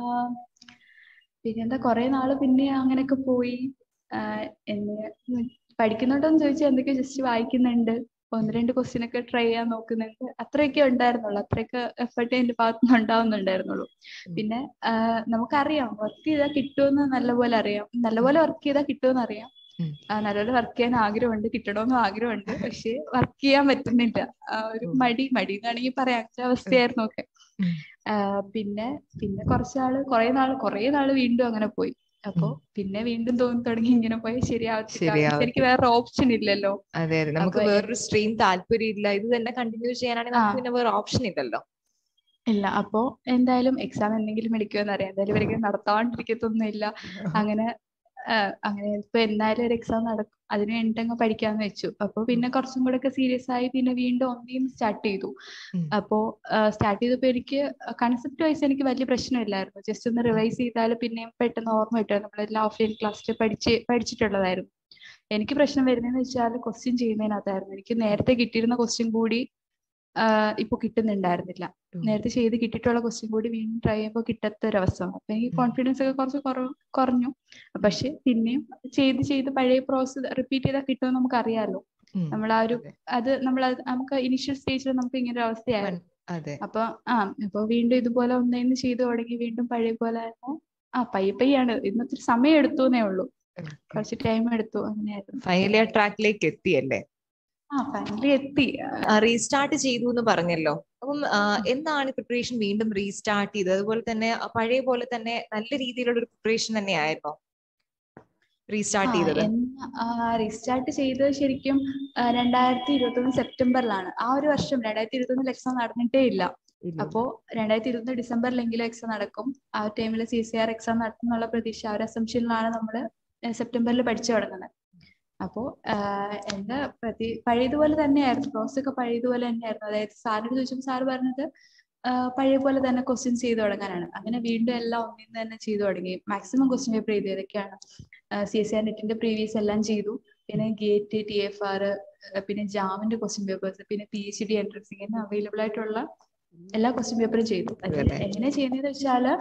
പിന്നെന്താ കുറെ നാള് പിന്നെ അങ്ങനെയൊക്കെ പോയി ആ, എന്നെ ഉം പഠിക്കുന്നുണ്ടോന്ന് ചോദിച്ചാൽ എന്തൊക്കെയോ ജസ്റ്റ് വായിക്കുന്നുണ്ട് ഒന്ന് രണ്ട് ക്വസ്റ്റ്യൻ ഒക്കെ ട്രൈ ചെയ്യാൻ നോക്കുന്നുണ്ട് അത്രയൊക്കെ ഉണ്ടായിരുന്നുള്ളൂ അത്രയൊക്കെ എഫേർട്ട് എന്റെ ഭാഗത്തുനിന്ന് ഉണ്ടാവുന്നുണ്ടായിരുന്നുള്ളൂ ഉം. പിന്നെ ആ, നമുക്കറിയാം വർക്ക് ചെയ്താൽ കിട്ടുമെന്ന് നല്ലപോലെ അറിയാം നല്ലപോലെ വർക്ക് ചെയ്താൽ കിട്ടുമെന്ന് അറിയാം ഉം. ആ, നല്ലപോലെ വർക്ക് ചെയ്യാൻ ആഗ്രഹമുണ്ട് കിട്ടണമെന്നും ആഗ്രഹമുണ്ട് പക്ഷെ വർക്ക് ചെയ്യാൻ പറ്റുന്നില്ല ആ, ഒരു ഉം. മടി മടി എന്നാണെങ്കിൽ പറയാം അങ്ങനത്തെ അവസ്ഥയായിരുന്നു ഒക്കെ ഉം. ആ, പിന്നെ പിന്നെ കുറച്ചാള് കുറെ നാള് കുറെ നാള് വീണ്ടും അങ്ങനെ പോയി അപ്പൊ ഉം. പിന്നെ വീണ്ടും തോന്നി തുടങ്ങി ഇങ്ങനെ പോയി ശരിയാവത്തില്ല ശരിയാവത്തില്ല. എനിക്ക് വേറെ ഓപ്ഷൻ ഇല്ലല്ലോ അതെ അതെ നമുക്ക് അപ്പൊ വേറൊരു സ്ട്രീം താല്പര്യമില്ല ഇത് തന്നെ കണ്ടിന്യൂ ചെയ്യാനാണെങ്കിൽ നമുക്ക് ആ. പിന്നെ വേറെ ഓപ്ഷൻ ഇല്ലല്ലോ ഇല്ല അപ്പോ എന്തായാലും എക്സാം എന്തെങ്കിലും എടുക്കുമെന്ന് അറിയാം എന്തായാലും ഇവരൊക്കെ നടത്താണ്ടിരിക്കത്തൊന്നും ഇല്ല അങ്ങനെ ആ, അങ്ങനെ ഇപ്പൊ എന്തായാലും ഒരു എക്സാം നടക്കും അതിന് വേണ്ടിട്ട് അങ്ങ് പഠിക്കാന്ന് വെച്ചു അപ്പൊ പിന്നെ കുറച്ചും കൂടെ ഒക്കെ സീരിയസ് ആയി പിന്നെ വീണ്ടും ഒന്നിനും സ്റ്റാർട്ട് ചെയ്തു ഉം. അപ്പോ സ്റ്റാർട്ട് ചെയ്തപ്പോ എനിക്ക് കൺസെപ്റ്റ് വൈസ് എനിക്ക് വലിയ പ്രശ്നമില്ലായിരുന്നു ജസ്റ്റ് ഒന്ന് റിവൈസ് ചെയ്താൽ പിന്നെയും പെട്ടെന്ന് ഓർമ്മ കിട്ടും നമ്മളെല്ലാം ഓഫ്ലൈൻ ക്ലാസ്സിൽ പഠിച്ച് പഠിച്ചിട്ടുള്ളതായിരുന്നു എനിക്ക് പ്രശ്നം വരുന്നതെന്ന് വെച്ചാൽ ക്വസ്റ്റ്യൻ ചെയ്യുന്നതിനകത്തായിരുന്നു എനിക്ക് നേരത്തെ കിട്ടിയിരുന്ന ക്വസ്റ്റ്യൻ കൂടി ആഹ് ഇപ്പൊ കിട്ടുന്നുണ്ടായിരുന്നില്ല ഉം. നേരത്തെ ചെയ്ത് കിട്ടിയിട്ടുള്ള ക്വസ്റ്റ്യൻ കൂടി വീണ്ടും ട്രൈ ചെയ്യുമ്പോൾ കിട്ടാത്ത ഒരു അവസ്ഥ വന്നു അപ്പൊ എനിക്ക് ഉം. കോൺഫിഡൻസ് ഒക്കെ കുറച്ച് കുറവ് കുറഞ്ഞു പക്ഷെ പിന്നെയും ചെയ്ത് ചെയ്ത് പഴയ പ്രോസസ് റിപ്പീറ്റ് ചെയ്താൽ കിട്ടുമെന്ന് നമുക്ക് അറിയാലോ ഉം. നമ്മൾ ആ ഒരു അതെ. അത് നമ്മൾ നമുക്ക് ഇനിഷ്യൽ സ്റ്റേജിൽ നമുക്ക് ഇങ്ങനെ ഒരു അവസ്ഥയായിരുന്നു അതെ അപ്പൊ ആ അപ്പൊ വീണ്ടും ഇതുപോലെ ഒന്നേന്ന് ചെയ്തു തുടങ്ങി വീണ്ടും പഴയ പോലെ ആയിരുന്നു ആ പയ്യെ പയ്യാണ് ഇന്നൊത്തിരി സമയം എടുത്തു എന്നേ ഉള്ളൂ കുറച്ച് ടൈം എടുത്തു അങ്ങനെയായിരുന്നു ഫൈനലി ആ ട്രാക്കിലേക്ക് എത്തിയല്ലേ ആ ഫൈനലി എത്തി റീസ്റ്റാർട്ട് ചെയ്തു എന്ന് പറഞ്ഞല്ലോ അപ്പം ആ, എന്താണ് പ്രിപ്പറേഷൻ വീണ്ടും റീസ്റ്റാർട്ട് ചെയ്തത് അതുപോലെ തന്നെ ആ പഴയ പോലെ തന്നെ നല്ല രീതിയിലുള്ള ഒരു പ്രിപ്പറേഷൻ തന്നെ ആയിരുന്നോ റീസ്റ്റാർട്ട് ചെയ്തത് റീസ്റ്റാർട്ട് ചെയ്തത് ശരിക്കും ആ, രണ്ടായിരത്തി ഇരുപത്തൊന്ന് സെപ്റ്റംബറിലാണ് ആ ഒരു വർഷം രണ്ടായിരത്തി ഇരുപത്തൊന്നിൽ എക്സാം നടന്നിട്ടേ ഇല്ല അപ്പോ രണ്ടായിരത്തി ഇരുപത്തി ഡിസംബറിലെങ്കിലും എക്സാം നടക്കും ആ ടൈമിൽ സി സി ആർ എക്സാം നടത്തും എന്നുള്ള പ്രതീക്ഷ ആ ഒരു അസംഷനിലാണ് നമ്മൾ സെപ്റ്റംബറിൽ പഠിച്ചു തുടങ്ങുന്നത് അപ്പോ ആഹ് എന്റെ പ്രതി പഴയതുപോലെ തന്നെയായിരുന്നു പ്രോസസ് ഒക്കെ പഴയതുപോലെ തന്നെയായിരുന്നു അതായത് സാറിനോട് ചോദിച്ചപ്പോൾ സാറ് പറഞ്ഞത് ആഹ് പഴയ പോലെ തന്നെ ക്വസ്റ്റ്യൻസ് ചെയ്ത് തുടങ്ങാനാണ് അങ്ങനെ വീണ്ടും എല്ലാം ഒന്നിൽ നിന്ന് തന്നെ ചെയ്തു തുടങ്ങി മാക്സിമം ക്വസ്റ്റ്യൻ പേപ്പർ ചെയ്തു ഏതൊക്കെയാണ് സി എസ് ആർ നെറ്റിന്റെ പ്രീവിയസ് എല്ലാം ചെയ്തു പിന്നെ ഗേറ്റ് ടി എഫ് ആർ പിന്നെ ജാമിന്റെ ക്വസ്റ്റ്യൻ പേപ്പേഴ്സ് പിന്നെ പി എച്ച് ഡി എൻട്രൻസ് ഇങ്ങനെ അവൈലബിൾ ആയിട്ടുള്ള എല്ലാ ക്വസ്റ്റ്യൻ പേപ്പറും ചെയ്തു അത് അതെ. എങ്ങനെ ചെയ്യുന്നതെന്ന് വെച്ചാല്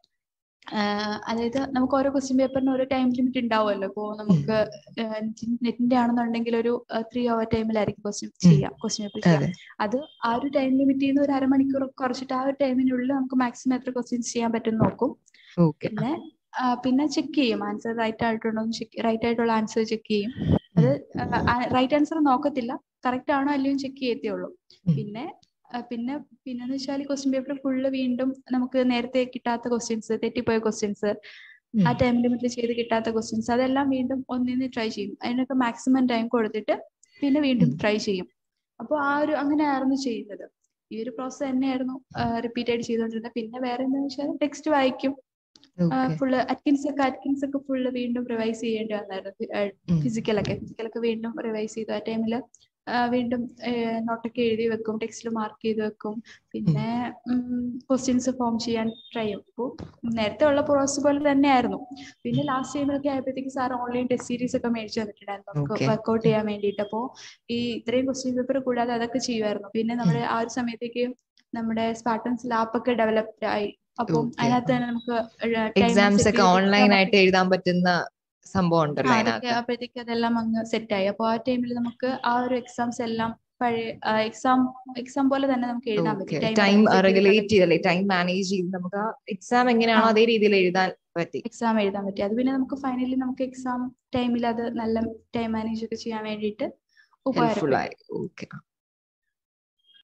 ആഹ് അതായത് നമുക്ക് ഓരോ ക്വസ്റ്റ്യൻ പേപ്പറിന് ഓരോ ടൈം ലിമിറ്റ് ഉണ്ടാവുമല്ലോ ഇപ്പോ നമുക്ക് നെറ്റിന്റെ ആണെന്നുണ്ടെങ്കിൽ ഒരു ത്രീ അവർ ടൈമിലായിരിക്കും ക്വസ്റ്റ്യൻ ചെയ്യാം ക്വസ്റ്റ്യൻ പേപ്പർ ചെയ്യാം അതെ അത് ആ ഒരു ടൈം ലിമിറ്റ് ചെയ്യുന്ന ഒരു അരമണിക്കൂർ കുറച്ചിട്ട് ആ ഒരു ടൈമിനുള്ളിൽ നമുക്ക് മാക്സിമം എത്ര ക്വസ്റ്റ്യൻസ് ചെയ്യാൻ പറ്റും നോക്കും ഓക്കെ പിന്നെ ആ, പിന്നെ ചെക്ക് ചെയ്യും ആൻസർ റൈറ്റ് ആയിട്ടുണ്ടോ റൈറ്റ് ആയിട്ടുള്ള ആൻസർ ചെക്ക് ചെയ്യും അത് റൈറ്റ് ആൻസർ നോക്കത്തില്ല കറക്റ്റ് ആണോ അല്ലയോ ചെക്ക് ചെയ്യത്തേ ഉള്ളൂ ഉം. പിന്നെ ആ, പിന്നെ പിന്നെന്ന് വെച്ചാൽ ക്വസ്റ്റ്യൻ പേപ്പർ ഫുള്ള് വീണ്ടും നമുക്ക് നേരത്തെ കിട്ടാത്ത ക്വസ്റ്റ്യൻസ് തെറ്റിപ്പോയ ക്വസ്റ്റ്യൻസ് ആ ടൈം ലിമിറ്റിൽ ചെയ്ത് കിട്ടാത്ത ക്വസ്റ്റ്യൻസ് അതെല്ലാം വീണ്ടും ഒന്നിന്ന് ട്രൈ ചെയ്യും അതിനൊക്കെ മാക്സിമം ടൈം കൊടുത്തിട്ട് പിന്നെ വീണ്ടും ഉം. ട്രൈ ചെയ്യും അപ്പോൾ ആ ഒരു അങ്ങനെയായിരുന്നു ചെയ്യുന്നത് ഈ ഒരു പ്രോസസ് തന്നെയായിരുന്നു റിപ്പീറ്റ് ആയിട്ട് ചെയ്തുകൊണ്ടിരുന്നത് പിന്നെ വേറെ എന്താണെന്ന് വെച്ചാൽ ടെക്സ്റ്റ് വായിക്കും ഓക്കെ ഫുള്ള് അറ്റ്കിൻസ് ഒക്കെ അറ്റ്കിൻസ് ഒക്കെ ഫുള്ള് വീണ്ടും റിവൈസ് ചെയ്യേണ്ടി വന്നായിരുന്നു ഫിസിക്കലൊക്കെ ഫിസിക്കലൊക്കെ വീണ്ടും റിവൈസ് ചെയ്തു ആ ടൈമിൽ വീണ്ടും നോട്ടൊക്കെ എഴുതി വെക്കും ടെക്സ്റ്റിൽ മാർക്ക് ചെയ്ത് വെക്കും പിന്നെ ക്വസ്റ്റ്യൻസ് ഫോം ചെയ്യാൻ ട്രൈ ചെയ്യും അപ്പോൾ നേരത്തെ ഉള്ള പ്രോസസ് പോലെ തന്നെയായിരുന്നു പിന്നെ ലാസ്റ്റ് ടൈമിലൊക്കെ ആയപ്പോഴത്തേക്ക് സാർ ഓൺലൈൻ ടെസ്റ്റ് സീരീസ് ഒക്കെ മേടിച്ചു തന്നിട്ടുണ്ടായിരുന്നു നമുക്ക് Okay. വർക്ക്ഔട്ട് ചെയ്യാൻ വേണ്ടിയിട്ട് അപ്പോൾ ഈ ഇത്രയും ക്വസ്റ്റ്യൻ പേപ്പർ കൂടാതെ അതൊക്കെ ചെയ്യുമായിരുന്നു പിന്നെ നമ്മുടെ ആ ഒരു സമയത്തേക്ക് നമ്മുടെ സ്പാർട്ടൻസ് ലാപ്പ് ഒക്കെ ഡെവലപ്ഡ് ആയി അപ്പം Okay. അതിനകത്ത് തന്നെ നമുക്ക് time എക്സാംസ് set ഒക്കെ ചെയ്ത് ഓൺലൈൻ exam ആയിട്ട് എഴുതാൻ പറ്റുന്ന സംഭവം ആ, ഉണ്ടല്ലോ അതൊക്കെ അതിനകത്ത് അപ്പോഴത്തേക്ക് അതെല്ലാം അങ്ങ് സെറ്റ് ആയി അപ്പോൾ ആ ടൈമിൽ നമുക്ക് ആ ഒരു എക്സാംസ് എല്ലാം പഴയ എക്സാം എക്സാം പോലെ തന്നെ നമുക്ക് എഴുതാൻ ഓക്കെ പറ്റും ടൈം റെഗുലേറ്റ് ചെയ്തല്ലേ ടൈം മാനേജ് ചെയ്ത് നമുക്ക് ആ എക്സാം എങ്ങനെയാണോ ആ. അതേ രീതിയിൽ എഴുതാൻ പറ്റി എക്സാം എഴുതാൻ പറ്റി അത് പിന്നെ നമുക്ക് ഫൈനലി നമുക്ക് എക്സാം ടൈമിൽ അത് നല്ല ടൈം മാനേജ് ഒക്കെ ചെയ്യാൻ വേണ്ടിയിട്ട് ഹെൽപ്ഫുൾ ഉപകാരപ്പെടും ആയി ഓക്കെ